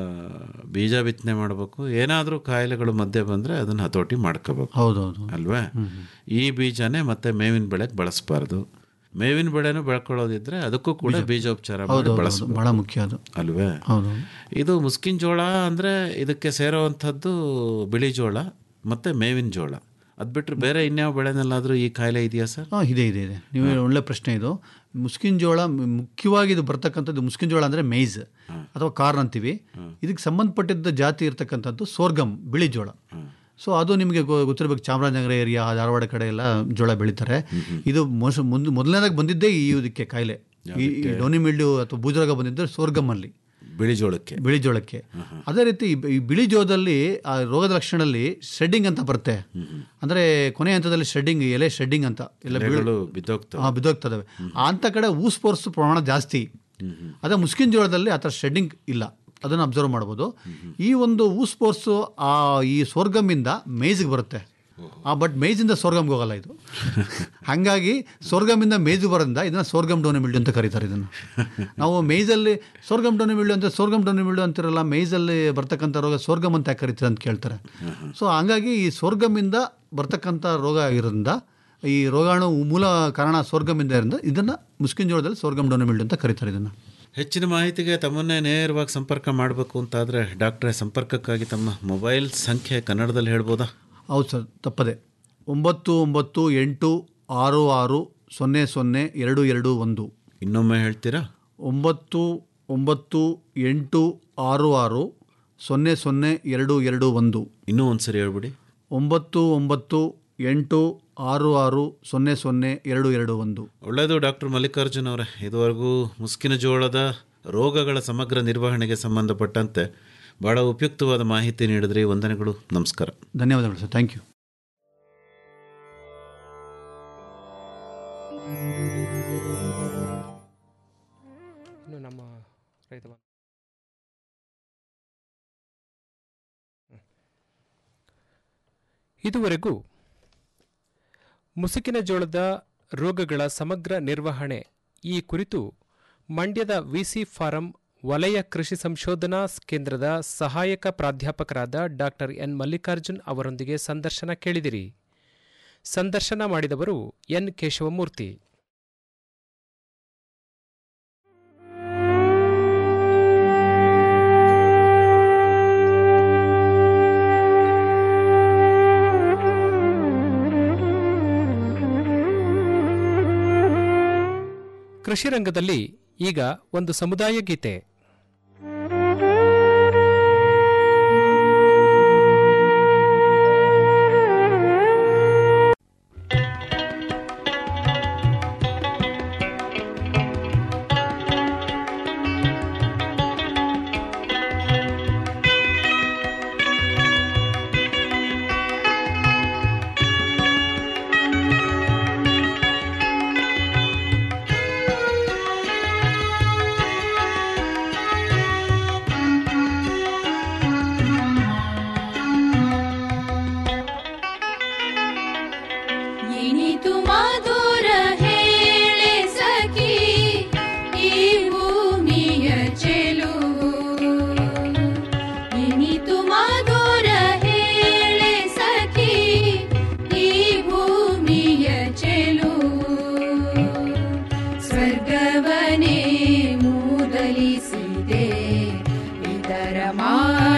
ಬೀಜ ಬಿತ್ತನೆ ಮಾಡಬೇಕು ಏನಾದರೂ ಕಾಯಿಲೆಗಳು ಮಧ್ಯೆ ಬಂದರೆ ಅದನ್ನು ಹತೋಟಿ ಮಾಡ್ಕೋಬೇಕು ಹೌದೌದು ಅಲ್ವೇ ಈ ಬೀಜನೇ ಮತ್ತೆ ಮೇವಿನ ಬೆಳೆಗೆ ಬಳಸಬಾರ್ದು ಮೇವಿನ ಬೆಳೆನೂ ಬೆಳ್ಕೊಳ್ಳೋದಿದ್ರೆ ಅದಕ್ಕೂ ಕೂಡ ಬೀಜೋಪಚಾರ ಮಾಡಿ ಹೌದು ಹೌದು, ಬಳಸ್ಬೋದು ಬಹಳ ಮುಖ್ಯ ಅದು ಅಲ್ವೇ ಹೌದು ಇದು ಮುಸ್ಕಿನ ಜೋಳ ಅಂದರೆ ಇದಕ್ಕೆ ಸೇರೋವಂಥದ್ದು ಬಿಳಿ ಜೋಳ ಮತ್ತು ಮೇವಿನ ಜೋಳ ಅದು ಬಿಟ್ಟರೆ ಬೇರೆ ಇನ್ಯಾವ ಬೆಳೆನಲ್ಲಾದರೂ ಈ ಕಾಯಿಲೆ ಇದೆಯಾ ಸರ್ ಹಾಂ ಇದೆ ಇದೆ ಇದೆ ನೀವು ಒಳ್ಳೆ ಪ್ರಶ್ನೆ ಇದು ಮುಸ್ಕಿನ್ ಜೋಳ ಮ್- ಮುಖ್ಯವಾಗಿ ಇದು ಬರ್ತಕ್ಕಂಥದ್ದು ಮುಸ್ಕಿನ್ ಜೋಳ ಅಂದರೆ ಮೇಯ್ಸ್ ಅಥವಾ ಕಾರ್ನ್ ಅಂತೀವಿ ಇದಕ್ಕೆ ಸಂಬಂಧಪಟ್ಟಿದ್ದ ಜಾತಿ ಇರ್ತಕ್ಕಂಥದ್ದು ಸೋರ್ಗಮ್ ಬಿಳಿ ಜೋಳ ಸೊ ಅದು ನಿಮಗೆ ಗೊ- ಗೊತ್ತಿರಬೇಕು ಚಾಮರಾಜನಗರ ಏರಿಯಾ ಧಾರವಾಡ ಕಡೆ ಎಲ್ಲ ಜೋಳ ಬೆಳೀತಾರೆ ಇದು ಮೋಸ ಮುಂದೆ ಮೊದಲನೇದಾಗಿ ಬಂದಿದ್ದೇ ಈ ಇದಕ್ಕೆ ಕಾಯಿಲೆ ಈ ಈ ಡೋನಿ ಮಿಲ್ಡ್ಯೂ ಅಥವಾ ಬೂಜರೋಗ ಬಂದಿದ್ದರೆ ಸೋರ್ಗಮ್ಮಲ್ಲಿ ಬಿಳಿ ಜೋಳಕ್ಕೆ ಬಿಳಿ ಜೋಳಕ್ಕೆ ಅದೇ ರೀತಿ ಈ ಬ- ಈ ಬಿಳಿ ಜೋಳದಲ್ಲಿ ಆ ರೋಗದ ಲಕ್ಷಣದಲ್ಲಿ ಶೆಡ್ಡಿಂಗ್ ಅಂತ ಬರುತ್ತೆ ಅಂದರೆ ಕೊನೆ ಹಂತದಲ್ಲಿ ಶೆಡ್ಡಿಂಗ್ ಎಲೆ ಶೆಡ್ಡಿಂಗ್ ಅಂತ ಎಲ್ಲ ಬೀಳ್- ಎಲೆಗಳು ಬಿದ್ದೋಗ್ತವೆ ಆ, ಬಿದ್ದೋಗ್ತದವೆ ಅಂತ ಕಡೆ ಊಸ್ಪೋರ್ಸ್ ಪ್ರಮಾಣ ಜಾಸ್ತಿ ಅದೇ ಮುಸ್ಕಿನ್ ಜೋಳದಲ್ಲಿ ಆ ಥರ ಶೆಡ್ಡಿಂಗ್ ಇಲ್ಲ ಅದನ್ನು ಅಬ್ಸರ್ವ್ ಮಾಡ್ಬೋದು ಈ ಒಂದು ಊಸ್ಪೋರ್ಸು ಆ ಈ ಸೋರ್ಗಮ್ಮಿಂದ ಮೇಯ್ಜಿಗೆ ಬರುತ್ತೆ ಆ ಬಟ್ ಮೇಯ್ಜಿಂದ ಸೋರ್ಗಮ್ಗೆ ಹೋಗಲ್ಲ ಇದು ಹಾಗಾಗಿ ಸೋರ್ಗಮ್ಮಿಂದ ಮೇಯ್ಜಿಗೆ ಬರೋದ್ರಿಂದ ಇದನ್ನು ಸೋರ್ಗಮ್ ಡೋನೆ ಮಿಲ್ಡು ಅಂತ ಕರೀತಾರೆ ಇದನ್ನು ನಾವು ಮೇಯ್ಸಲ್ಲಿ ಸೋರ್ಗಮ್ ಡೋನೆ ಮಿಲ್ಡು ಅಂತ ಸೋರ್ಗಮ್ ಡೋನೆ ಮಿಲ್ಡು ಅಂತಿರಲ್ಲ ಮೇಯ್ಸಲ್ಲಿ ಬರ್ತಕ್ಕಂಥ ರೋಗ ಸೋರ್ಗಮ್ ಅಂತ ಯಾಕೆ ಕರೀತಾರೆ ಅಂತ ಕೇಳ್ತಾರೆ ಸೊ ಹಂಗಾಗಿ ಈ ಸೋರ್ಗಮ್ಮಿಂದ ಬರ್ತಕ್ಕಂಥ ರೋಗ ಆಗಿರೋದ್ರಿಂದ ಈ ರೋಗಾಣು ಮೂಲ ಕಾರಣ ಸೋರ್ಗಮ್ಮಿಂದ ಇರೋದ್ರಿಂದ ಇದನ್ನು ಮುಸ್ಕಿನ್ ಜೋಳದಲ್ಲಿ ಸೋರ್ಗಮ್ ಡೋನೆ ಮಿಲ್ಡು ಅಂತ ಕರೀತಾರೆ ಇದನ್ನು ಹೆಚ್ಚಿನ ಮಾಹಿತಿಗೆ ತಮ್ಮನ್ನೇ ನೇರವಾಗಿ ಸಂಪರ್ಕ ಮಾಡಬೇಕು ಅಂತಾದರೆ ಡಾಕ್ಟ್ರೇ ಸಂಪರ್ಕಕ್ಕಾಗಿ ತಮ್ಮ ಮೊಬೈಲ್ ಸಂಖ್ಯೆ ಕನ್ನಡದಲ್ಲಿ ಹೇಳ್ಬೋದಾ ಹೌದು ಸರ್ ತಪ್ಪದೆ ಒಂಬತ್ತು ಒಂಬತ್ತು ಎಂಟು ಆರು ಆರು ಸೊನ್ನೆ ಸೊನ್ನೆ ಎರಡು ಎರಡು ಒಂದು ಇನ್ನೊಮ್ಮೆ ಹೇಳ್ತೀರಾ ಒಂಬತ್ತು ಒಂಬತ್ತು ಎಂಟು ಆರು ಆರು ಸೊನ್ನೆ ಸೊನ್ನೆ ಎರಡು ಎರಡು ಒಂದು ಇನ್ನೂ ಒಂದು ಸರಿ ಹೇಳ್ಬಿಡಿ ಒಂಬತ್ತು ಒಂಬತ್ತು ಎಂಟು ಆರು ಆರು ಸೊನ್ನೆ ಸೊನ್ನೆ ಎರಡು ಎರಡು ಒಂದು ಒಳ್ಳೆಯದು ಡಾಕ್ಟರ್ ಮಲ್ಲಿಕಾರ್ಜುನ್ ಅವರೇ ಇದುವರೆಗೂ ಮುಸ್ಕಿನ ಜೋಳದ ರೋಗಗಳ ಸಮಗ್ರ ನಿರ್ವಹಣೆಗೆ ಸಂಬಂಧಪಟ್ಟಂತೆ ಬಹಳ ಉಪಯುಕ್ತವಾದ ಮಾಹಿತಿ ನೀಡಿದ್ರಿ ವಂದನೆಗಳು ನಮಸ್ಕಾರ ಧನ್ಯವಾದಗಳು ಸರ್ ಥ್ಯಾಂಕ್ ಯು ಇನ್ನು ನಮ್ಮ ರೈತ ಬಾಂಧ- ಹ್ಮ್. ಇದುವರೆಗೂ ಮುಸುಕಿನ ಜೋಳದ ರೋಗಗಳ ಸಮಗ್ರ ನಿರ್ವಹಣೆ ಈ ಕುರಿತು ಮಂಡ್ಯದ ವಿಸಿ ಫಾರಂ ವಲಯ ಕೃಷಿ ಸಂಶೋಧನಾ ಕೇಂದ್ರದ ಸಹಾಯಕ ಪ್ರಾಧ್ಯಾಪಕರಾದ ಡಾಕ್ಟರ್ ಎನ್ ಮಲ್ಲಿಕಾರ್ಜುನ್ ಅವರೊಂದಿಗೆ ಸಂದರ್ಶನ ಕೇಳಿದಿರಿ ಸಂದರ್ಶನ ಮಾಡಿದವರು ಎನ್ ಕೇಶವಮೂರ್ತಿ ಕೃಷಿ ರಂಗದಲ್ಲಿ ಈಗ ಒಂದು ಸಮುದಾಯ ಗೀತೆ ಇನಿತು ಮಧುರ ಹೇಳೆ ಸಖಿ ಈ ಭೂಮಿಯ ಚೆಲುವು ಇನಿತು ಮಧುರ ಹೇಳೆ ಸಖಿ ಈ ಭೂಮಿಯ ಚೆಲುವು ಸ್ವರ್ಗವನೇ ಮೂದಲಿಸಿದೆ ಇದರ ಮಾ